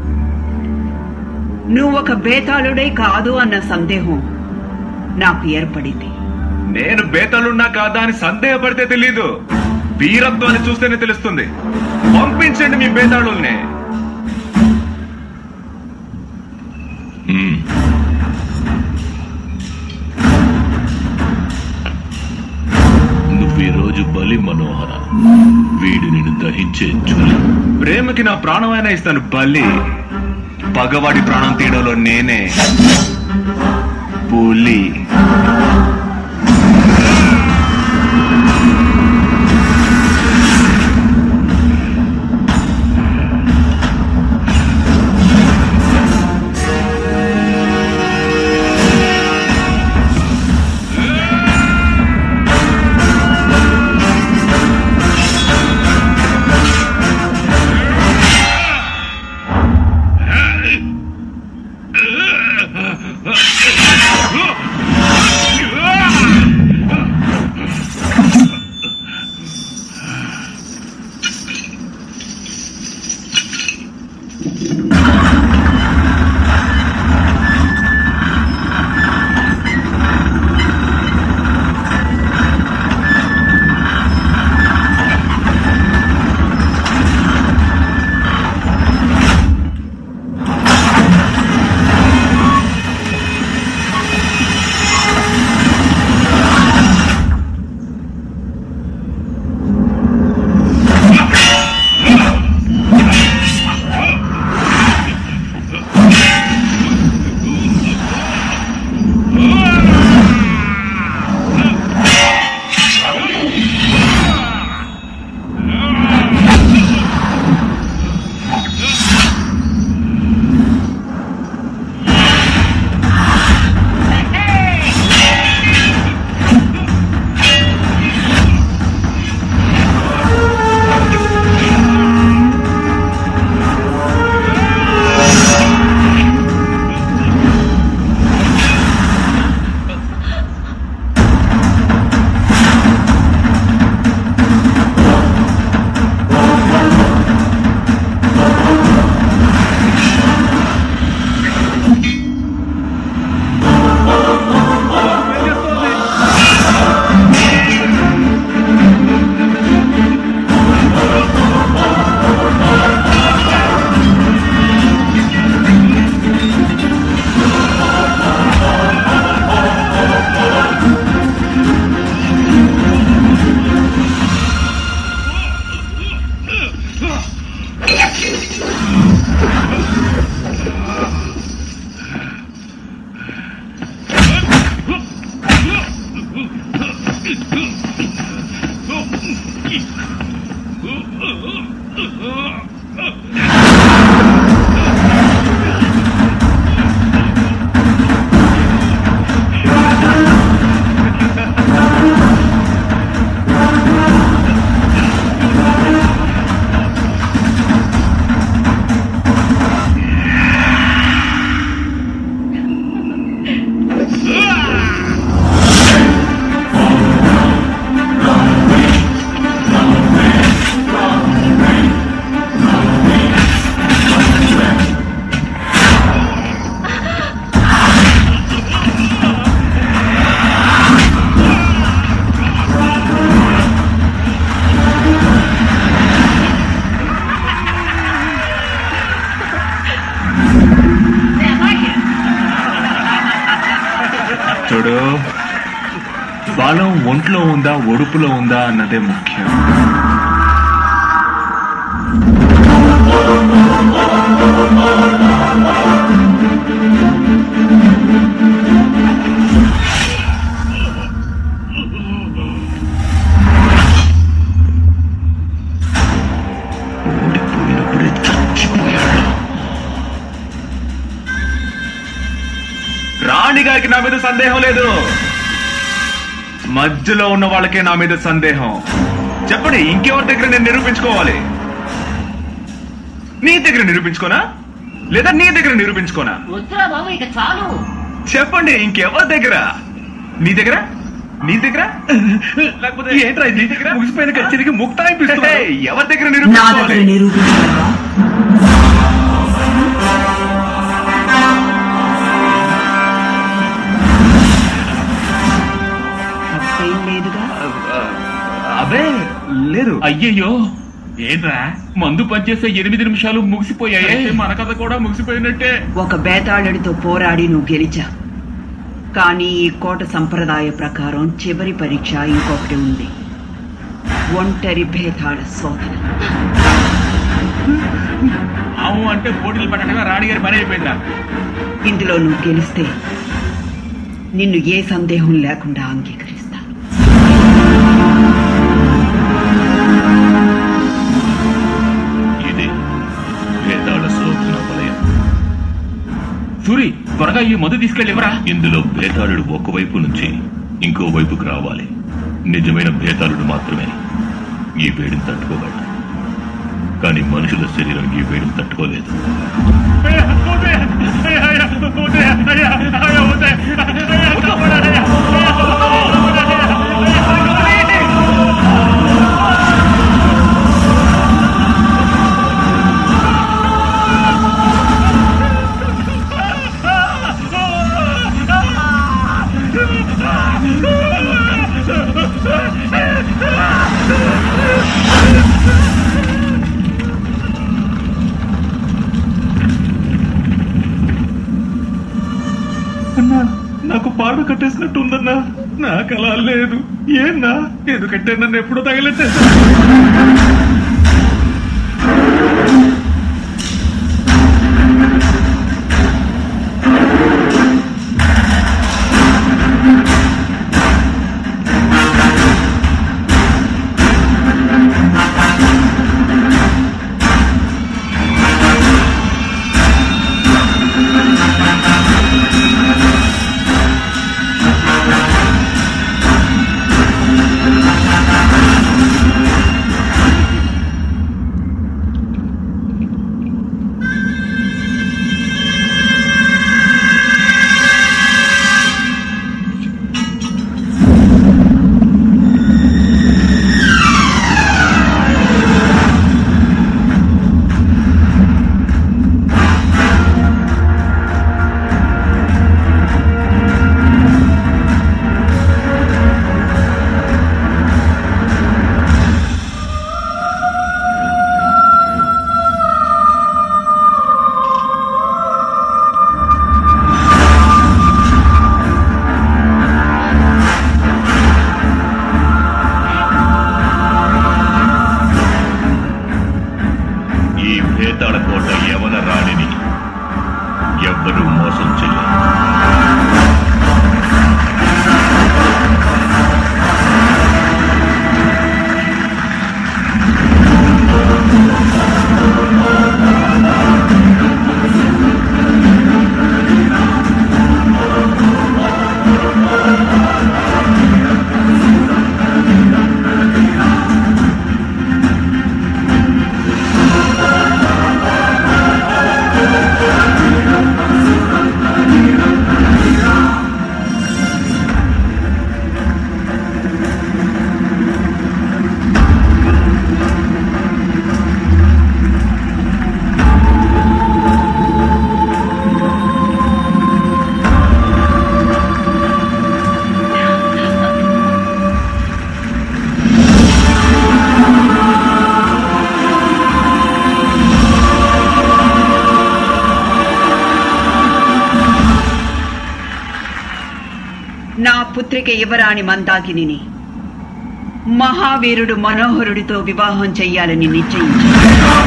నువ్వు ఒక బేతాళుడే కాదు అన్న సందేహం నాకు ఏర్పడింది నేను బేతలున్నా కాదా అని సందేహపడితే తెలీదు వీరత్వాన్ని చూస్తేనే తెలుస్తుంది పంపించండి మీ బేతాళుల్ని మ్మ్. నువ్వు ఈ రోజు బలి మనోహర వీడు నిన్ను దహించే జూలి ప్రేమకి నా ప్రాణమైనా ఇస్తాను బలి పగవాడి ప్రాణం తీయడంలో నేనే పులి చూడు బలం ఒంట్లో ఉందా ఒడుపులో ఉందా అన్నదే ముఖ్యం ఓడిపోయినప్పుడే చచ్చిపోయాడు రాణి గారికి నా మీద సందేహం లేదు మధ్యలో ఉన్న వాళ్ళకే నా మీద సందేహం చెప్పండి ఇంకెవరి దగ్గర నేను నిరూపించుకోవాలి నీ దగ్గర నిరూపించుకోనా లేదా నీ దగ్గర నిరూపించుకోనా వద్దురా బాబు ఇక చాలు చెప్పండి ఇంకెవరి దగ్గర నీ దగ్గర నీ దగ్గర లేకపోతే ఏంట్రా నీ దగ్గర ముగిసిపోయిన కచేరికి ముక్తాయిపిస్తున్నా ఎవరి దగ్గర నా దగ్గర నిరూపించుకోవాలి నిరూపించగలవా తప్పేం లేదుగా అబే లేదు అయ్యయ్యో ఏంట్రా మందు పనిచేసే ఎనిమిది నిమిషాలు ముగిసిపోయాయి మన కథ కూడా ముగిసిపోయినట్టే ఒక బేతాళుడితో పోరాడి నువ్వు గెలిచా కానీ ఈ కోట సంప్రదాయ ప్రకారం చివరి పరీక్ష ఇంకొకటి ఉంది ఒంటరి భేతాళ శోధన ఆవు అంటే పోటీలు పెట్టడమే రాణిగారి పని అయిపోయిందా ఇందులో నువ్వు గెలిస్తే నిన్ను ఏ సందేహం లేకుండా అంగీకరిస్తా ఇదే భేదాళ శోధన వలయం సూరి త్వరగా ఈ మందు తీసుకెళ్ళివరా ఇందులో భేతాళుడు ఒకవైపు నుంచి ఇంకో వైపుకు రావాలి నిజమైన భేతాళుడు మాత్రమే ఈ వేడిని తట్టుకోగలడు కానీ మనుషుల శరీరం ఈ వేడిని తట్టుకోలేదు అన్నా నాకు పాడు కట్టేసినట్టు ఉందన్నా నాకు అలా లేదు ఏన్నా ఎందుకంటే నన్ను ఎప్పుడో తగలెట్టేసా ఈ భేతాళ కోట యవన రాణిని ఎవ్వరూ మోసం చేయరు ఆ నా పుత్రిక యువరాణి మందాకిని మహావీరుడు మనోహరుడితో వివాహం చెయ్యాలని నిశ్చయించాడు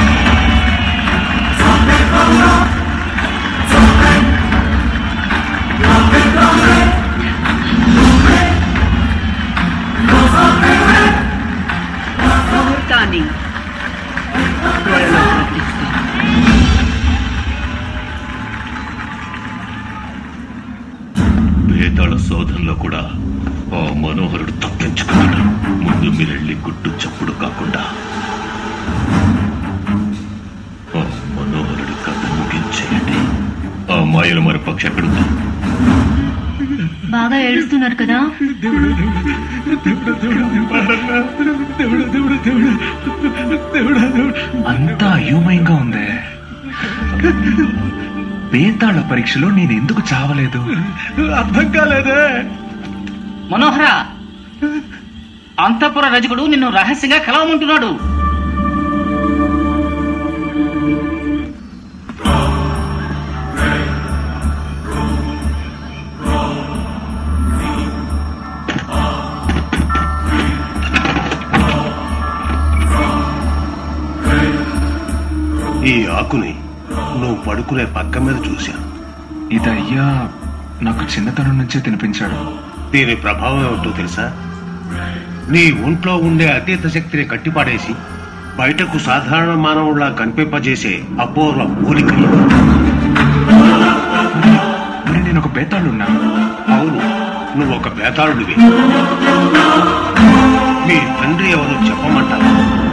ముహూర్తాన్ని త్వరలో ప్రకటిస్తాను భేతాళ శోధనలో కూడా ఆ మనోహరుడు తప్పించుకున్నాడు ముందు మీరెళ్ళి గుట్టు చప్పుడు కాకుండా ఆ మనోహరుడి కథ ముగించేయండి ఆ మాయల మరి పక్షి ఎక్కడుంది బాగా ఏడుస్తున్నారు కదా అంతా అయోమయంగా ఉందే బేతాళ పరీక్షలో నేను ఎందుకు చావలేదు అర్థం కాలేదే మనోహర అంతఃపుర రజకుడు నిన్ను రహస్యంగా కలవమంటున్నాడు ఈ ఆకుని నువ్వు పడుకునే పక్క మీద చూశాను ఇది అయ్యా నాకు చిన్నతనం నుంచే తినిపించాడు దీని ప్రభావం ఏమిటో తెలుసా నీ ఒంట్లో ఉండే అతీత శక్తిని కట్టిపాడేసి బయటకు సాధారణ మానవుల్లా కనిపింపజేసే అపూర్వ మూలిక ఇది. మరి నేను ఒక బేతాళున్నా అవును నువ్వు ఒక బేతాళుడివి మీ తండ్రి ఎవరు చెప్పమంటావా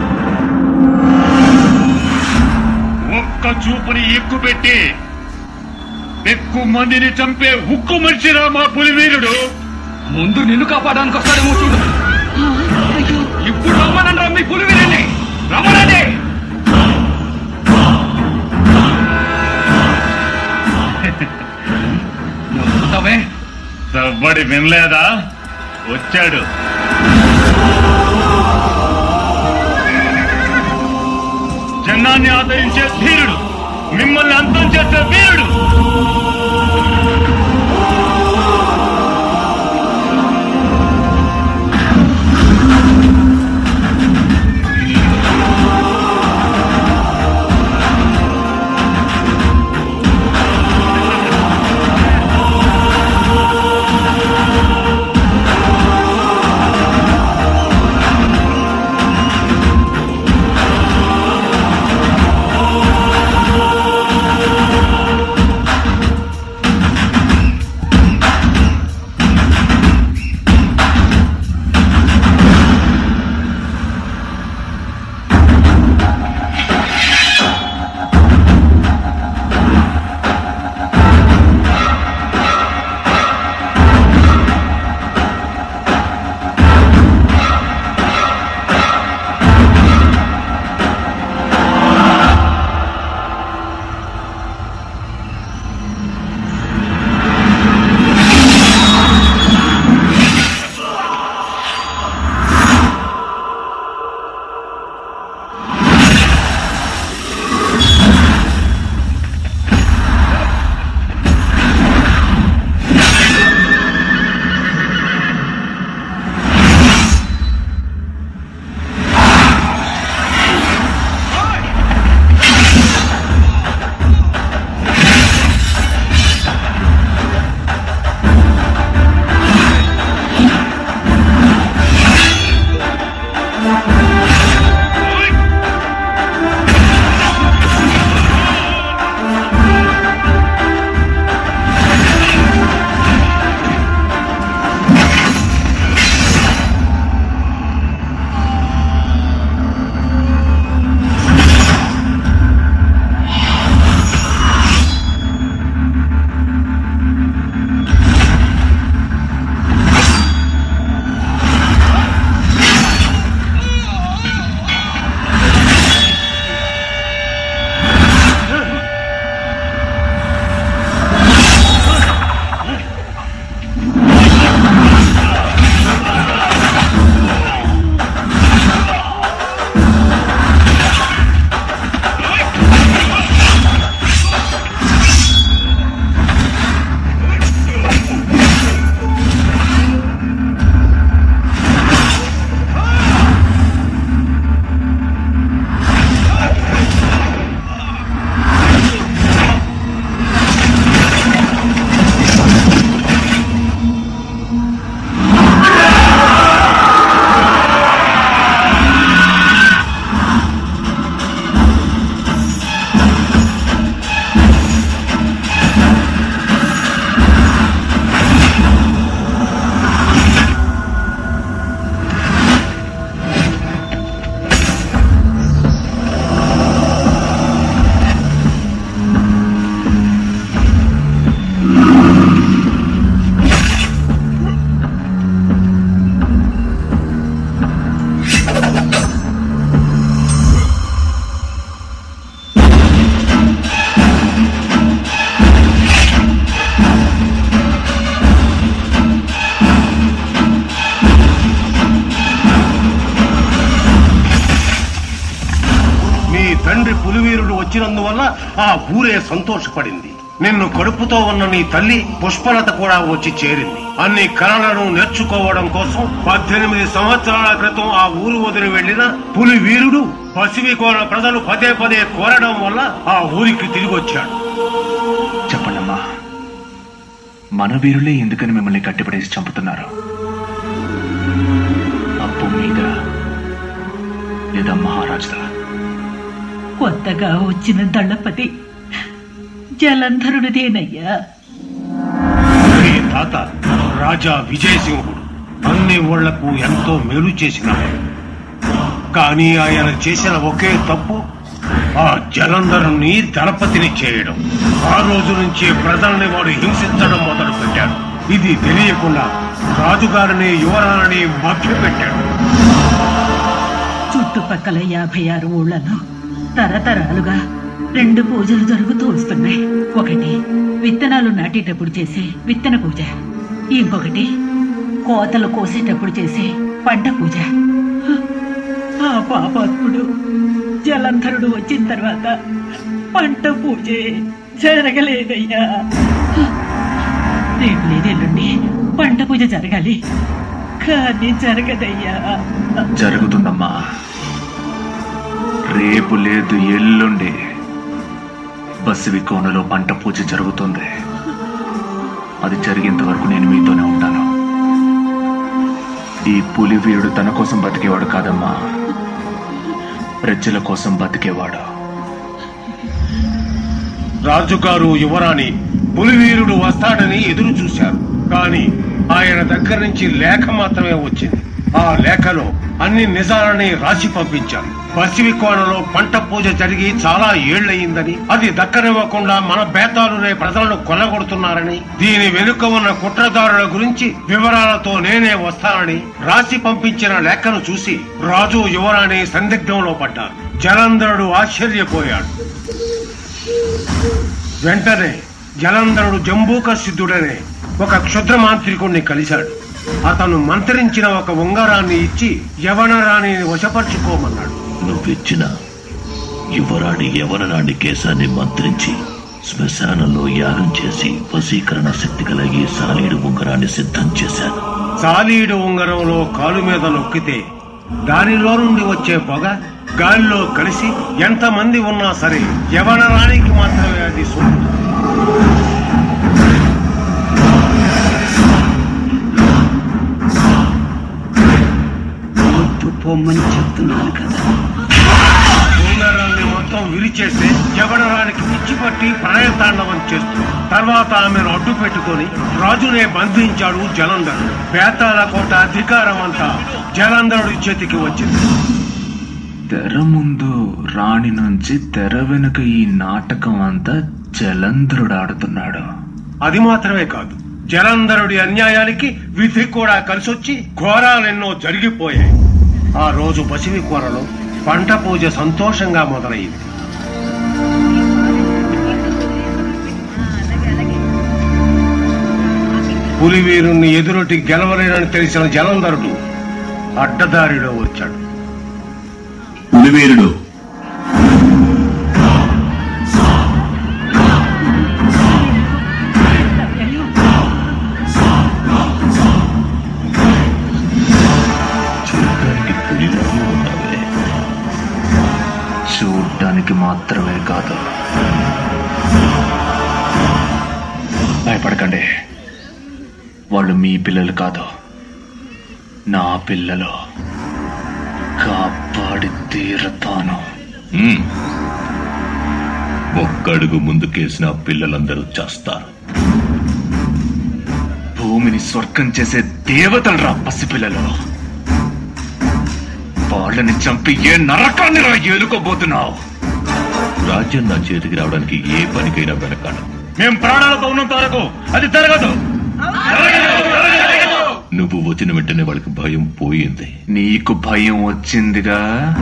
ఒక్క చూపుని ఎక్కుపెట్టి ఎక్కువ మందిని చంపే ఉక్కు మనిషిరా మా పులివీరుడు ముందు నిన్ను కాపాడడానికి వస్తాడేమో చూడు ఇప్పుడు రమ్మనండి మీ పులివిని రమ్మనండి నువ్వు చూస్తావే సవ్వడి వినలేదా వచ్చాడు జనాన్ని ఆదరించే ధీరుడు మిమ్మల్ని అంతం చేసే వీరుడు ఇచ్చినందువల్ల ఆ ఊరే సంతోషపడింది నిన్ను కడుపుతో ఉన్న నీ తల్లి పుష్పలత కూడా వచ్చి చేరింది అన్ని కళలను నేర్చుకోవడం కోసం పద్దెనిమిది సంవత్సరాల క్రితం ఆ ఊరు వదిలి వెళ్లిన పులి వీరుడు పసివి కోన ప్రజలు పదే పదే కోరడం వల్ల ఆ ఊరికి తిరిగి వచ్చాడు చెప్పండమ్మా మన వీరులే ఎందుకని మిమ్మల్ని కట్టిపడేసి చంపుతున్నారు అప్పు మీద లేదా మహారాజుదా కొత్తగా వచ్చిన దళపతి జలంధరుడిదేనయ్యా మీ తాత రాజా విజయసింహుడు అన్ని ఊళ్లకు ఎంతో మేలు చేసినవాడు కానీ ఆయన చేసిన ఒకే తప్పు ఆ జలంధరుని దళపతిని చేయడం ఆ రోజు నుంచి ప్రజల్ని వాడు హింసించడం మొదలు పెట్టాడు ఇది తెలియకుండా రాజుగారిని యువరాణి మభ్యపెట్టాడు చుట్టుపక్కల యాభై ఆరు ఊళ్ళలో తరతరాలుగా రెండు పూజలు జరుగుతూ వస్తున్నాయి ఒకటి విత్తనాలు నాటేటప్పుడు చేసే విత్తన పూజ ఇంకొకటి కోతలు కోసేటప్పుడు చేసే పంట పూజ ఆ పాపాత్ముడు జలంధరుడు వచ్చిన తర్వాత పంట పూజే జరగలేదయ్యా రేపు లేదెల్లుండి పంట పూజ జరగాలి కానీ జరగదయ్యా జరుగుతుందమ్మా రేపు లేదు ఎల్లుండి బస్సువి కోనలో పంట పూజ జరుగుతుంది అది జరిగేంత వరకు నేను మీతోనే ఉంటాను ఈ పులి వీరుడు తన కోసం బతికేవాడు కాదమ్మా ప్రజల కోసం బతికేవాడు రాజుగారు యువరాణి పులివీరుడు వస్తాడని ఎదురు చూశారు కానీ ఆయన దగ్గర నుంచి లేఖ మాత్రమే వచ్చింది ఆ లేఖలో అన్ని నిజాలని రాసి పంపించారు పసివి కోణలో పంట పూజ జరిగి చాలా ఏళ్లయిందని అది దక్కనివ్వకుండా మన బేతాలునే ప్రజలను కొల్లగొడుతున్నారని దీని వెనుక ఉన్న కుట్రదారుల గురించి వివరాలతో నేనే వస్తానని రాసి పంపించిన లేఖను చూసి రాజు యువరాణి సందిగ్ధంలో పడ్డారు జలంధరుడు ఆశ్చర్యపోయాడు వెంటనే జలంధరుడు జంబూక సిద్ధుడనే ఒక క్షుద్ర మాంత్రికుణ్ణి కలిశాడు అతను మంత్రించిన ఒక ఉంగరాన్ని ఇచ్చి యవనరాణిని వశపరుచుకోమన్నాడు నువ్విచ్చిన యువరాణి యవనరాణి కేశాన్ని మంత్రించి శ్మశానంలో యాగం చేసి వశీకరణ శక్తి గల ఈ సాలీడు ఉంగరాన్ని సిద్ధం చేశాను సాలీడు ఉంగరంలో కాలు మీద నొక్కితే దానిలో నుండి వచ్చే పొగ గాలిలో కలిసి ఎంతమంది ఉన్నా సరే యవనరాణికి మాత్రమే అది సోకుతుంది వద్దు పొమ్మని చెప్తున్నాను కదా ఉంగరాన్ని మొత్తం విరిచేస్తే యవనరానికి పిచ్చి పట్టి ప్రణయతాండవం చేస్తుంది తర్వాత ఆమెను అడ్డు పెట్టుకొని రాజునే బంధించాడు జలంధరుడు బేతాల కోట అధికారం అంతా జలంధరుడి చేతికి వచ్చింది తెర ముందు రాణి నుంచి తెర వెనుక ఈ నాటకం అంతా జలంధరుడు ఆడుతున్నాడు అది మాత్రమే కాదు జలంధరుడి అన్యాయానికి విధి కూడా కలిసొచ్చి ఘోరాలెన్నో జరిగిపోయాయి ఆ రోజు పసివి కూరలో పంట పూజ సంతోషంగా మొదలైంది పులివీరుణ్ణి ఎదురొట్టి గెలవలేనని తెలిసిన జలంధరుడు అడ్డదారిలో వచ్చాడు పులివీరుడు చూడటానికి పులిలాగే ఉన్నావే చూడ్డానికి మాత్రమే కాదు భయపడకండి వాళ్ళు మీ పిల్లలు కాదు నా పిల్లలు కాపాడి తీరుతాను ఉమ్. ఒక్కడుగు ముందుకేసిన పిల్లలందరూ చేస్తారు భూమిని స్వర్గం చేసే దేవతలు రా పసిపిల్లలు వాళ్ళని చంపి ఏ నరకాన్ని రా ఏలుకోబోతున్నావు రాజ్యం నా చేతికి రావడానికి ఏ పనికైనా వెనకాడ మేం ప్రాణాలతో ఉన్నంత వరకు అది జరగదు నువ్వు వచ్చిన వెంటనే వాళ్ళకి భయం పోయింది నీకు భయం వచ్చిందిగా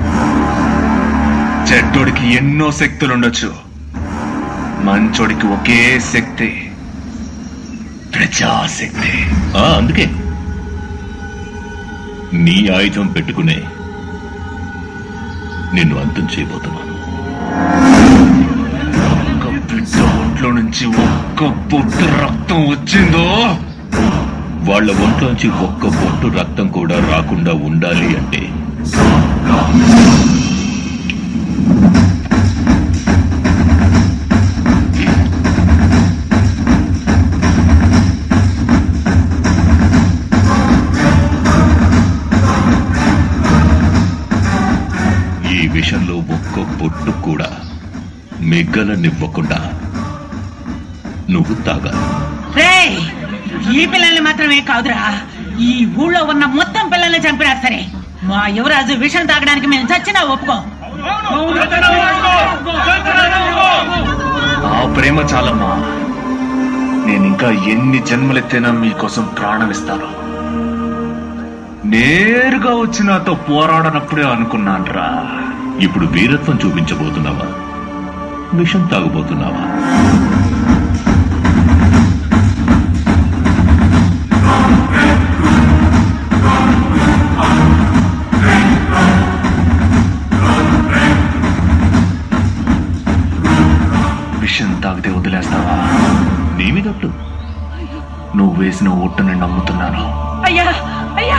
చెడ్డోడికి ఎన్నో శక్తులుండొచ్చు మంచోడికి ఒకే శక్తి ప్రజాశక్తి ఆ అందుకే నీ ఆయుధం పెట్టుకునే నిన్ను అంతం చేయబోతున్నాను ఒంట్లో నుంచి ఒక్క బొట్టు రక్తం వచ్చిందో వాళ్ళ ఒంట్లోంచి ఒక్క బొట్టు రక్తం కూడా రాకుండా ఉండాలి అంటే ఈ విషయంలో ఒక్క బొట్టు కూడా మిగ్గలనివ్వకుండా నువ్వు తాగాలి రేయ్ ఈ పిల్లల్ని మాత్రమే కాదురా ఈ ఊళ్ళో ఉన్న మొత్తం పిల్లల్ని చంపినా సరే మా యువరాజు విషం తాగడానికి మేము చచ్చినా ఒప్పుకోం ఆ ప్రేమ చాలమ్మా నేను ఇంకా ఎన్ని జన్మలెత్తైనా మీకోసం ప్రాణం ఇస్తాను నేరుగా వచ్చి నాతో పోరాడనప్పుడే అనుకున్నాన్రా ఇప్పుడు వీరత్వం చూపించబోతున్నావా విషం తాగబోతున్నావా విషయం తాగితే వదిలేస్తావా నీ మీదట్లు నువ్వు వేసిన ఓటుని నమ్ముతున్నాను అయ్యా అయ్యా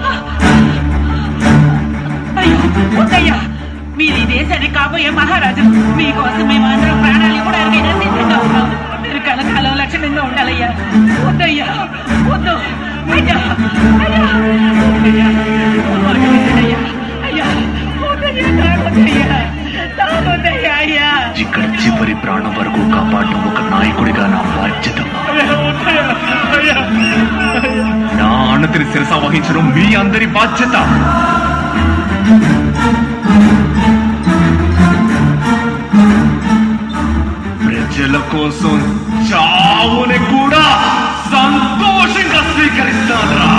అయ్యో వద్దయ్యా మీరు ఈ దేశానికి కాబోయే మహారాజు మీకోసం మేము అందరం ప్రాణాలు ఇవ్వడానికైనా సిద్ధంగా ఉన్నాం మీరు కలకాలం లక్షణంగా ఉండాలయ్యా వద్దయ్యా వద్దు అయ్యా అయ్యా వద్దయ్యా వద్దయ్యా అయ్యా వద్దయ్యా తాగొద్దయ్యా తాగొద్దయ్యా అయ్యా ఇక్కడ చివరి ప్రాణం వరకు కాపాడటం ఒక నాయకుడిగా నా బాధ్యత నా అన్నతిని శిరస వహించడం మీ అందరి బాధ్యత ప్రజల కోసం చావుని కూడా సంతోషంగా స్వీకరిస్తారా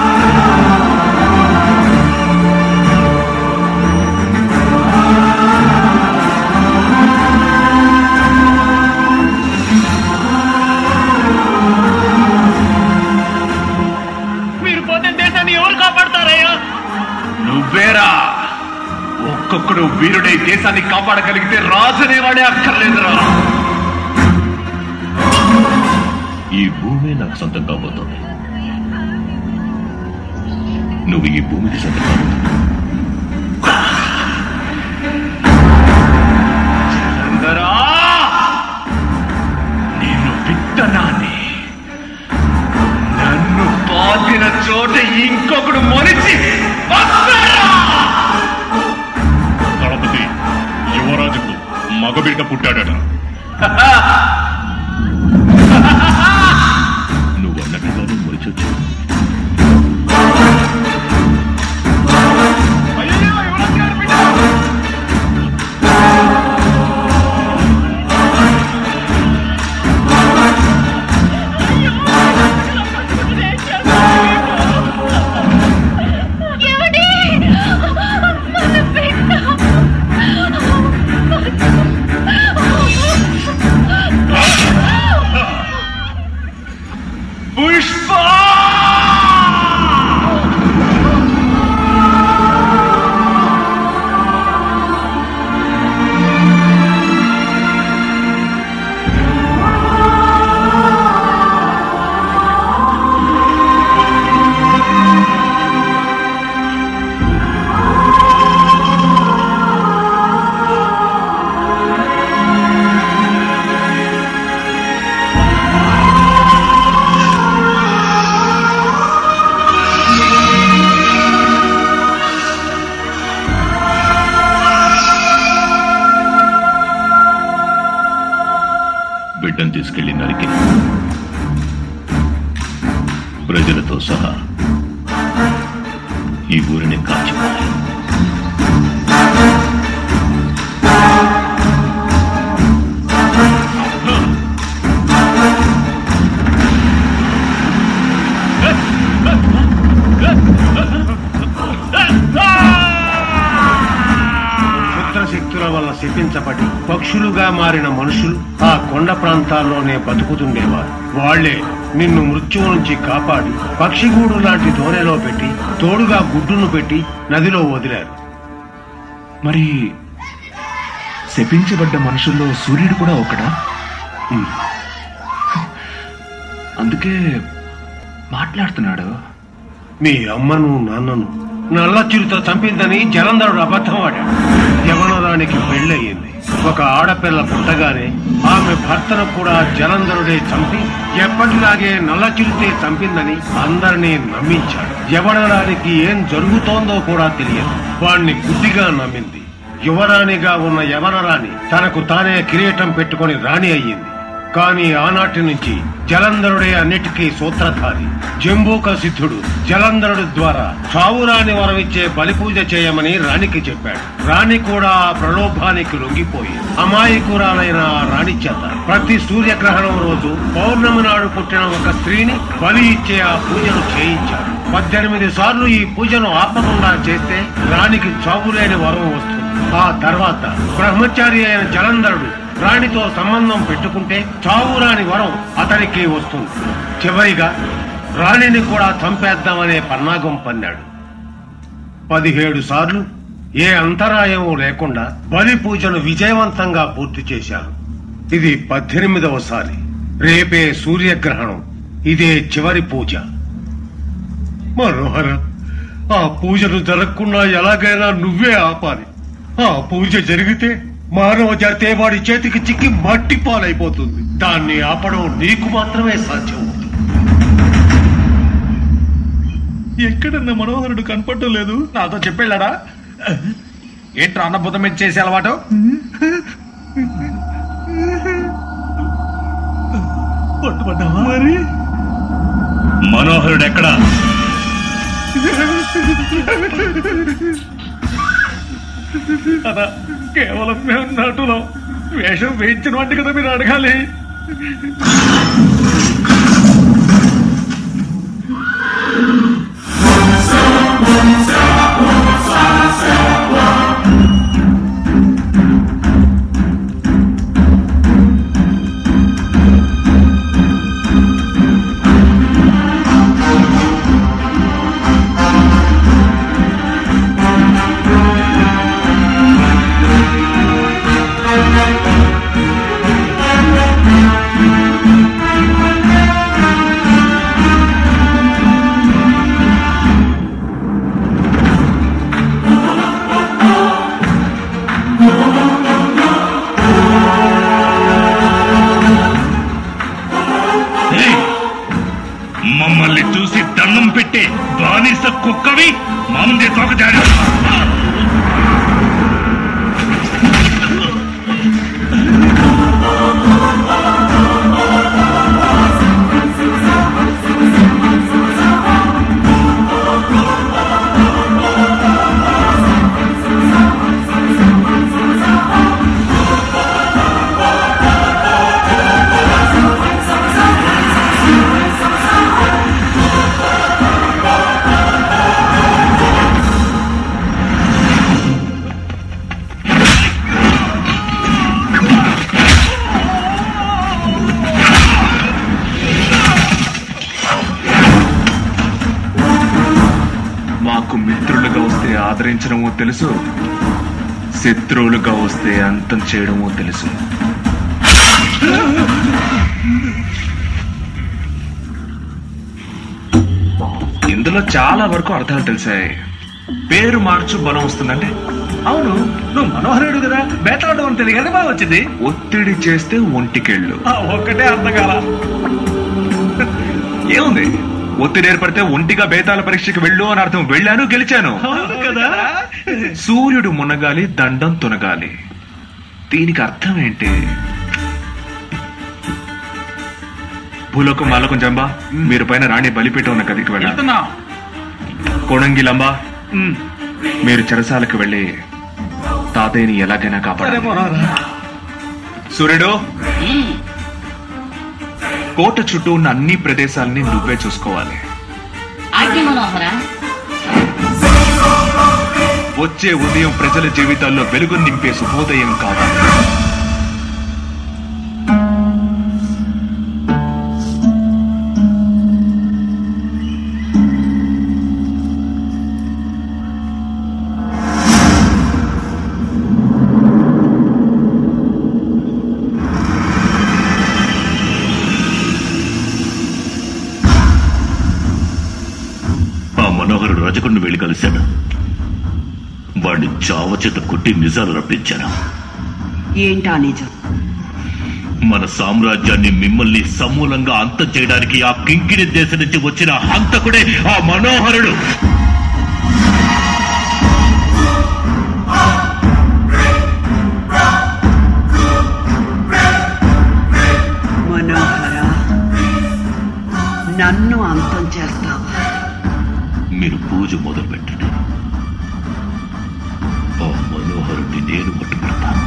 మీరు పోతే దేశాన్ని ఎవరు కాపాడతారయ్యా నువ్వేరా ఒక్కొక్కడు వీరుడై దేశాన్ని కాపాడగలిగితే రాజనేవాడే అక్కర్లేదురా ఈ భూమి నాకు సొంతం కాబోతోంది నువ్వు ఈ భూమికి సొంతం కాబోతున్నావు అందరా నేను విత్తనాన్ని నన్ను పాతిన చోట ఇంకొకడు మొలిచి వస్తారా? దళపతి యువరాజుకు మగబిడ్డ పుట్టాడట నువ్వు అన్నట్టుగానే మురిచొచ్చు పుష్ప బిడ్డను తీసుకెళ్లి నరికి ప్రజలతో సహా ఈ ఊరిని కాల్చిపోయి శక్తుల వల్ల శపించబడి పక్షులుగా మారిన మనుషులు ఆ కొండ ప్రాంతాల్లోనే బతుకుతుండేవారు వాళ్లే నిన్ను మృత్యువు నుంచి కాపాడి పక్షిగూడు లాంటి దోణెలో పెట్టి తోడుగా గుడ్డును పెట్టి నదిలో వదిలారు మరి శపించబడ్డ మనుషుల్లో సూర్యుడు కూడా ఒకడా అందుకే మాట్లాడుతున్నాడు మీ అమ్మను నాన్నను నల్ల చిరుత చంపిందని జలంధరుడు అబద్ధం ఆడాడు యవనరానికి పెళ్ళయింది ఒక ఆడపిల్ల పుట్టగానే ఆమె భర్తను కూడా జలంధరుడే చంపి ఎప్పటిలాగే నల్ల చిరుతే చంపిందని అందరినీ నమ్మించాడు యవనరానికి ఏం జరుగుతోందో కూడా తెలియదు వాణ్ణి గుడ్డిగా నమ్మింది యువరాణిగా ఉన్న యవనరాణి తనకు తానే కిరీటం పెట్టుకొని రాణి అయ్యింది కానీ ఆనాటి నుంచి జలంధరుడే అన్నిటికీ సూత్రధారి జంబూక సిద్ధుడు జలంధరుడు ద్వారా చావురాని వరమిచ్చే బలిపూజ చేయమని రాణికి చెప్పాడు రాణి కూడా ఆ ప్రలోభానికి లొంగిపోయి అమాయకురాలైన ఆ రాణి చేత ప్రతి సూర్యగ్రహణం రోజు పౌర్ణమి నాడు పుట్టిన ఒక స్త్రీని బలి ఇచ్చే ఆ పూజను చేయించాడు పద్దెనిమిది సార్లు ఈ పూజను ఆపకుండా చేస్తే రాణికి చావులేని వరం వస్తుంది ఆ తర్వాత బ్రహ్మచారి అయిన జలంధరుడు రాణితో సంబంధం పెట్టుకుంటే చావురాని వరం అతనికి వస్తుంది చివరిగా రాణిని కూడా చంపేద్దామనే పన్నాగం పన్నాడు పదిహేడు సార్లు ఏ అంతరాయం లేకుండా బలి పూజను విజయవంతంగా పూర్తి చేశారు ఇది పద్దెనిమిదవసారి రేపే సూర్యగ్రహణం ఇదే చివరి పూజ మనోహర ఆ పూజను జరగకుండా ఎలాగైనా నువ్వే ఆపాలి ఆ పూజ జరిగితే మానవ జాతే వాడి చేతికి చిక్కి మట్టి పాలైపోతుంది దాన్ని ఆపడం నీకు మాత్రమే సాధ్యం ఎక్కడన్నా మనోహరుడు కనపడటం లేదు నాతో చెప్పెళ్ళాడా ఏంట్రా అన్నబుద్ధం మీద చేసే అలవాటు పట్టుబడ్డావా మరి మనోహరుడు ఎక్కడా అదా కేవలం మేము నటులం వేషం వేయించిన వంటి కదా మీరు అడగాలి ఏయ్! మమ్మల్ని చూసి దండం పెట్టి బానిస కుక్కవి మా ముందే తోకజాడా మాకు మిత్రులుగా వస్తే ఆదరించడమో తెలుసు శత్రువులుగా వస్తే అంతం చేయడమో తెలుసు ఇందులో చాలా వరకు అర్థాలు తెలిసాయి పేరు మార్చు బలం వస్తుందంటే అవును నువ్వు మనోహరుడు కదా బేతాడు అని తెలియగానే బాగా వచ్చింది ఒత్తిడి చేస్తే ఒంటికెళ్ళు ఆ, ఒక్కటే అర్థం కాల ఏముంది ఒత్తిడి ఏర్పడితే ఒంటిగా బేతాల పరీక్షకి వెళ్ళు అని అర్థం వెళ్ళాను గెలిచాను అవును కదా సూర్యుడు మునగాలి దండం తునగాలి దీనికి అర్థం ఏంటి భూలోకం మాలకం జంబా మీరు పైన రాణి బలిపీఠం ఉన్న గదికి వెళ్ళాలి వెళ్తున్నా కొడంగి లంబా మీరు చెరసాలకు వెళ్ళి తాతయ్యని ఎలాగైనా సరే కాపాడాలి మనోహర సూర్యుడు కోట చుట్టూ ఉన్న అన్ని ప్రదేశాలని నువ్వే చూసుకోవాలి ఆజ్ఞ మనోహర వచ్చే ఉదయం ప్రజల జీవితాల్లో వెలుగు నింపే శుభోదయం కావాలి మనోహరుడు రజకుడిని వెళ్లి కలిశాడు వాడిని చావ చేత కొట్టి నిజాలు రప్పించాను ఏంటా నిజం మన సామ్రాజ్యాన్ని మిమ్మల్ని సమూలంగా అంతం చేయడానికి ఆ కింకిరి దేశం నుంచి వచ్చిన హంతకుడే ఆ మనోహరుడు మనోహర నన్ను అంతం చేస్తావా మీరు పూజ మొదలు పెట్టండి ఆ మనోహరుడిని నేను పట్టుకుంటాను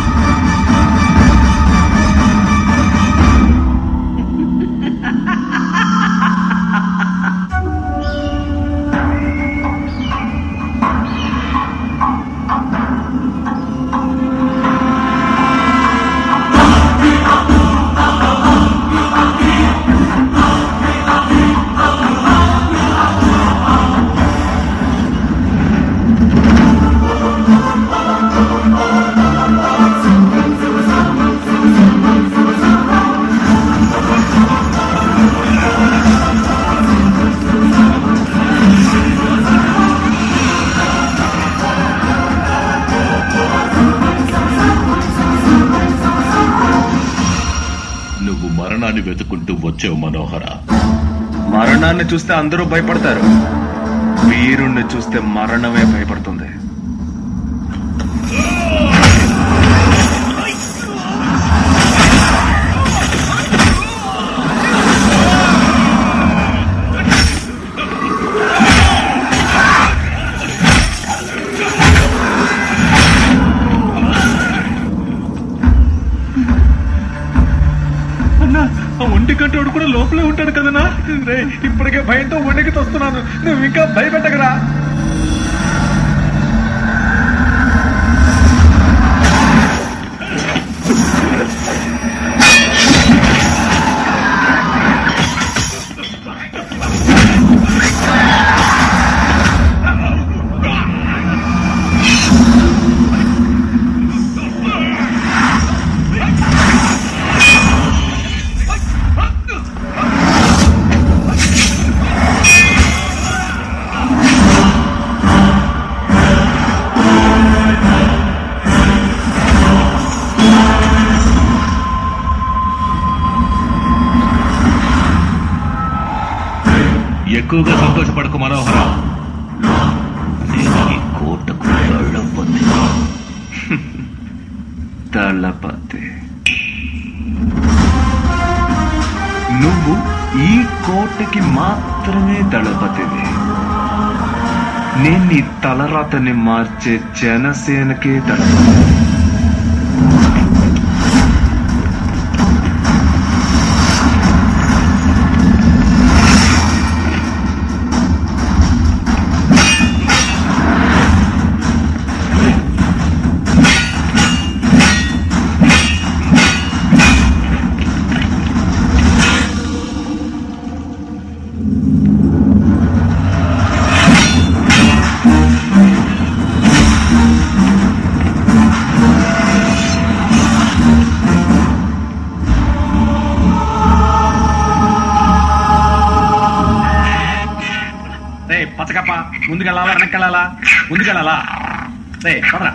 నువ్వు మరణాన్ని వెతుకుంటూ వచ్చావు మనోహర మరణాన్ని చూస్తే అందరూ భయపడతారు వీరుణ్ణి చూస్తే మరణమే భయపడుతుంది అన్నా ఆ ఒంటి కంటోడు కూడా లోపలే ఉంటాడు కదనా రే ఇప్పటికే భయంతో ఒంటికి తొస్తున్నాను నువ్వు ఇంకా భయపెట్టగరా ఎక్కువగా సంతోషపడకు మనోహర నేను ఈ కోటకు దళపతి దళపతి నువ్వు ఈ కోటకి మాత్రమే దళపతివి నేను నీ తలరాతని మార్చే జనసేనకే దళపతి రే పచ్చకప్ప ముందుకెళ్ళాలా వెనక్కెళ్ళాలా ముందుకెళ్ళాలా రే పదరా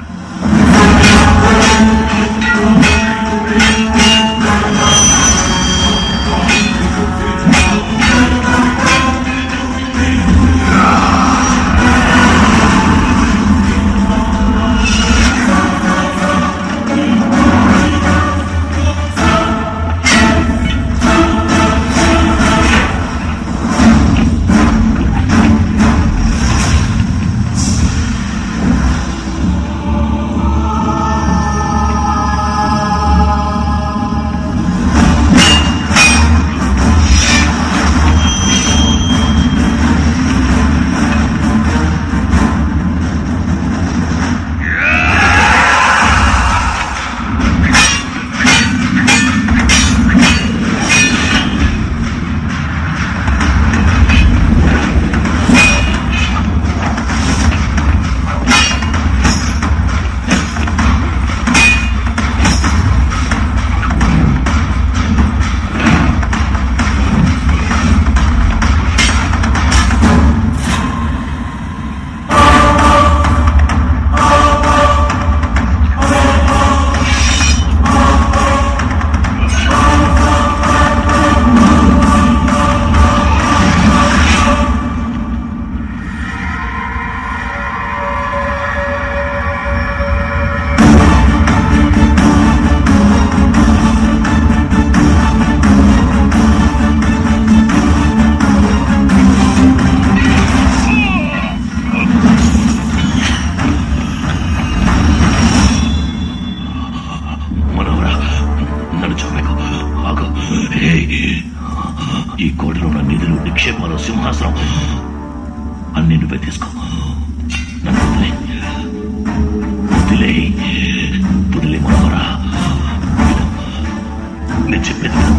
ఈ కోటలో ఉన్న నిధులు నిక్షేపాలు సింహాసనం అన్ని నువ్వే తీసుకో నన్ను వదిలే వదిలే వదిలే మనవరా విను. నేను చెప్పేది విను.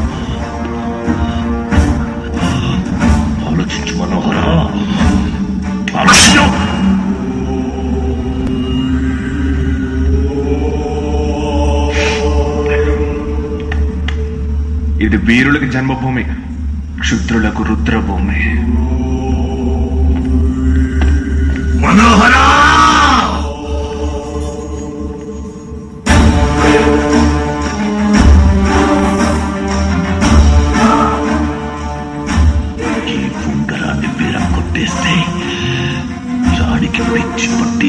ఆలోచించు మనోహరా ఆలోచించు ఇది వీరులకు జన్మభూమి క్షుద్రులకు రుద్రభూమి మనోహరా ఈ ఉంగరాన్ని బీర కొట్టేస్తే రాణికి పిచ్చి పట్టి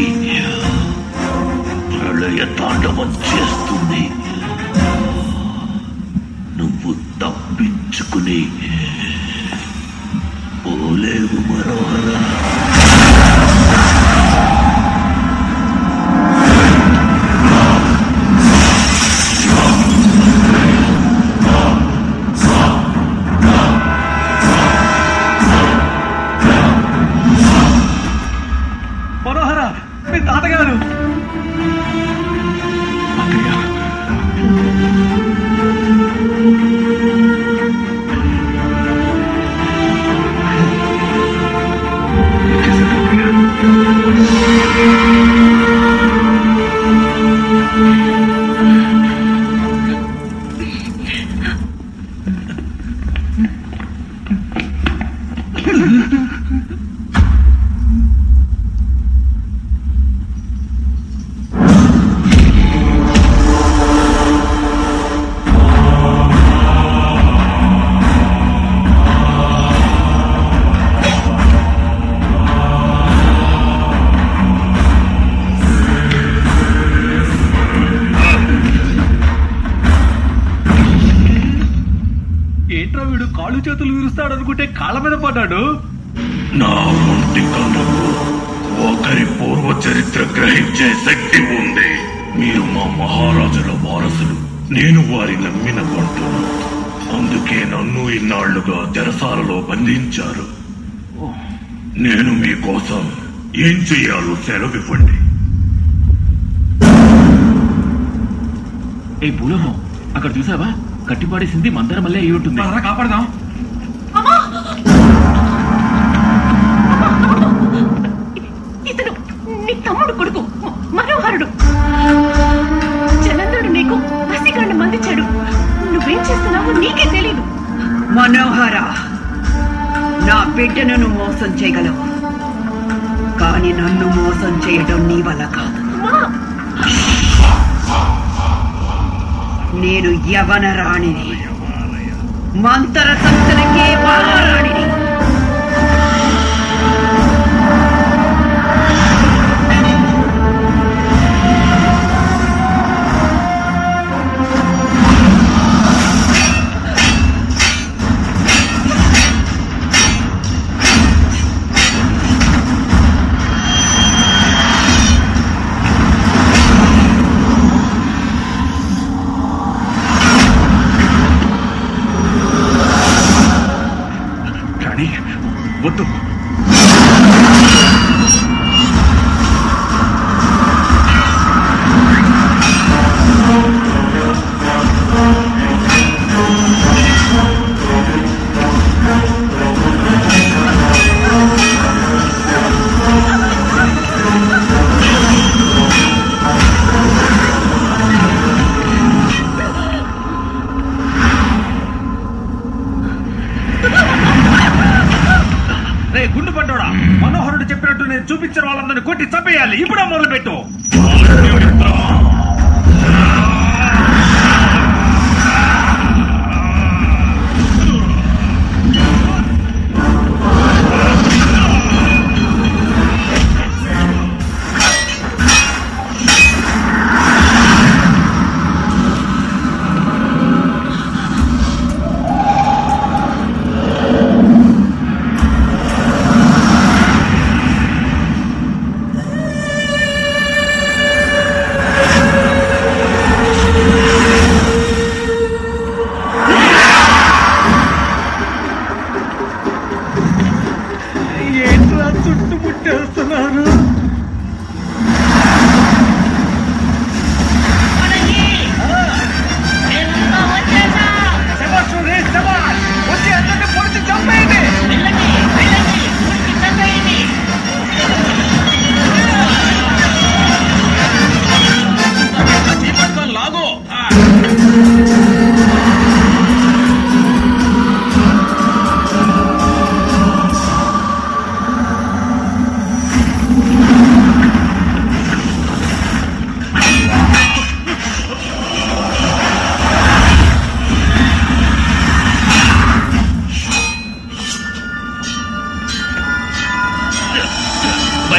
ప్రళయ తాండవం చేస్తుంది నువ్వు తప్పించుకుని పోలేవు మనోహరా మనోహర మీ తాతగారు ఏంట్రా వీడు కాళ్ళు చేతులు విరుస్తాడు అనుకుంటే కాళ్ళ మీద పడ్డాడు నా ఒంటి కళ్ళకు ఒకరి పూర్వ చరిత్ర గ్రహించే శక్తి ఉంది మీరు మా మహారాజుల వారసులు నేను వారి నమ్మిన పంటను అందుకే నన్ను ఇన్నాళ్లుగా చెరసాలలో బంధించారు నేను మీకోసం ఏం చెయ్యాలో సెలవివ్వండి ఏ భూలోకం అక్కడ చూసావా కట్టిపాడేసింది మందర మళ్ళీ అయి ఉంటుంది కాపాడదాం ఇతను నీ తమ్ముడు కొడుకు మ- మనోహరుడు జలంధరుడు నీకు వసీకరణ మందించాడు నువ్వేం చేస్తున్నావో నీకే తెలీదు మనోహర నా బిడ్డను నువ్వు మోసం చేయగలవు కానీ నన్ను మోసం చేయడం నీ వల్ల కాదు నేను యవన రాణిని మంతర సంస్థలకే మహారాణిని రాణి వద్దు రే గుండు పడ్డోడా మనోహరుడు చెప్పినట్టు నేను చూపించిన వాళ్ళందరినీ కొట్టి చంపేయాలి ఇప్పుడే మొదలు పెట్టు ఆ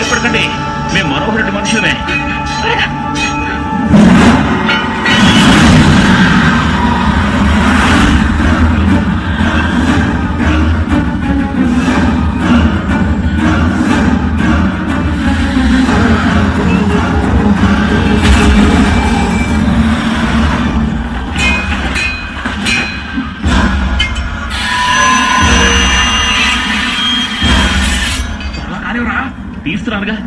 భయపడకండి మేము మనోహరుడి మనుషులమే త్వరగా కానివరా తీస్తున్నానుగా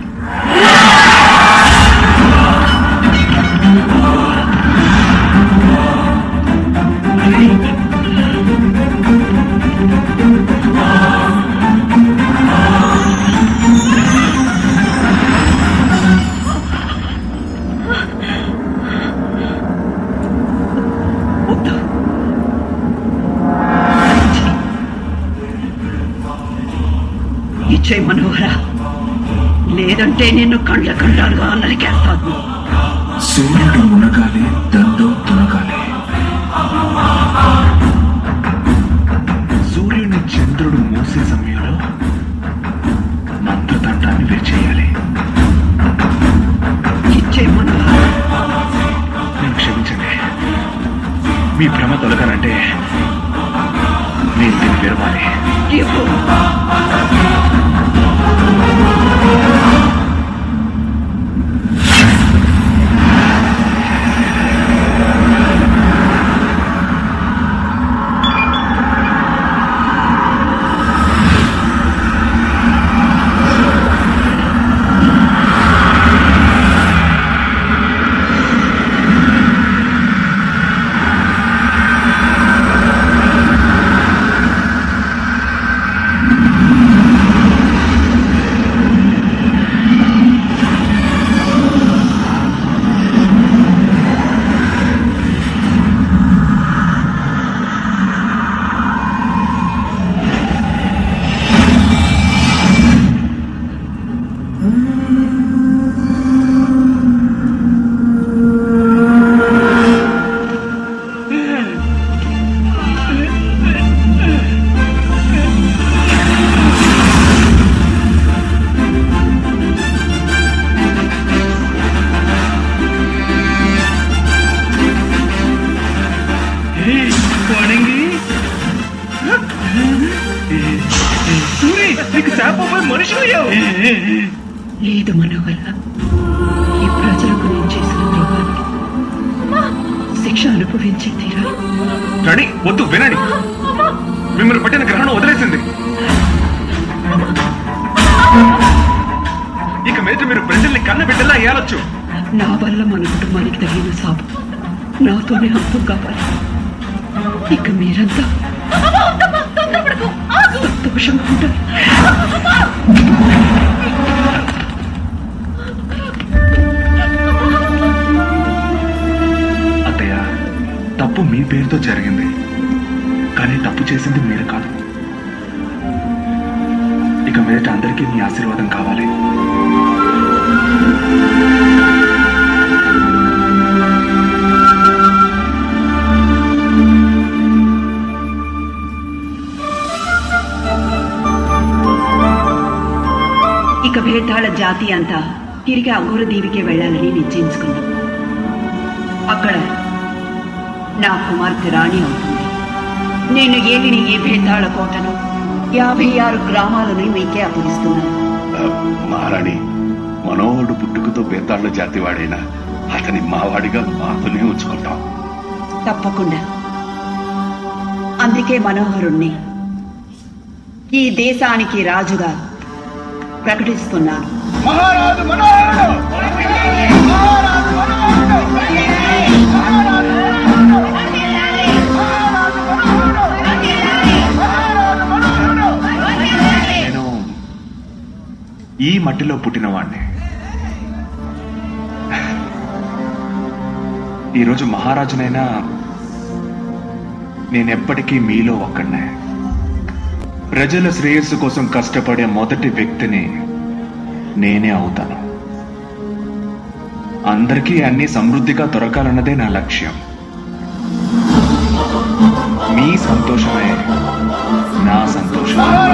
ఇచ్చేయి మనోహర లేదంటే నిన్ను కండ్ల కండాలుగా నరికేస్తాను సూర్యుడు మునగాలి దండం తునగాలి సూర్యుని చంద్రుడు మూసే సమయంలో మంత్రదండాన్ని వేచేయాలి ఇచ్చే మనోహర నేను క్షమించండి మీ భ్రమ తొలగాలంటే నేను దీన్ని విరవాలి ఇవ్వు. నీకు శాపపోయి మనుషులు లేదు మనోహర ఈ ప్రజలకు నేను చేసిన ద్రోహానికి శిక్ష అనుభవించి తీరాలి రాణి వద్దు వినండి మిమ్మల్ని పట్టిన గ్రహణం వదిలేసింది ఇక మీద మీరు ప్రజల్ని కన్న బిడ్డలా ఏలొచ్చు నా వల్ల మన కుటుంబానికి తగిన సాపు నాతోనే అంతం కావాలి ఇక మీరంతా సంతోషంగా ఉంటారు అత్తయ్య తప్పు మీ పేరుతో జరిగింది కానీ తప్పు చేసింది మీరు కాదు ఇక మీదట అందరికీ మీ ఆశీర్వాదం కావాలి ఇక భేతాళ జాతి అంతా తిరిగి అఘోర దీవికే వెళ్ళాలని నిశ్చయించుకున్నాం అక్కడ నా కుమార్తె రాణి అవుతుంది నేను ఏలిన ఈ భేతాళ కోటను యాభై ఆరు గ్రామాలను మీకే అప్పగిస్తున్నాను మహారాణి మనోహరుడు పుట్టుకతో బేతాళ్ల జాతి వాడైనా అతని మావాడిగా మాతోనే ఉంచుకుంటాం తప్పకుండా అందుకే మనోహరుణ్ణి ఈ దేశానికి రాజుగా ప్రకటిస్తున్నాను మహారాజు మనోహరుడు నేను ఈ మట్టిలో పుట్టిన వాణ్ణి ఈరోజు మహారాజునైనా నేనెప్పటికీ మీలో ఒక్కడినే ప్రజల శ్రేయస్సు కోసం కష్టపడే మొదటి వ్యక్తిని నేనే అవుతాను అందరికీ అన్ని సమృద్ధిగా దొరకాలన్నదే నా లక్ష్యం మీ సంతోషమే నా సంతోషం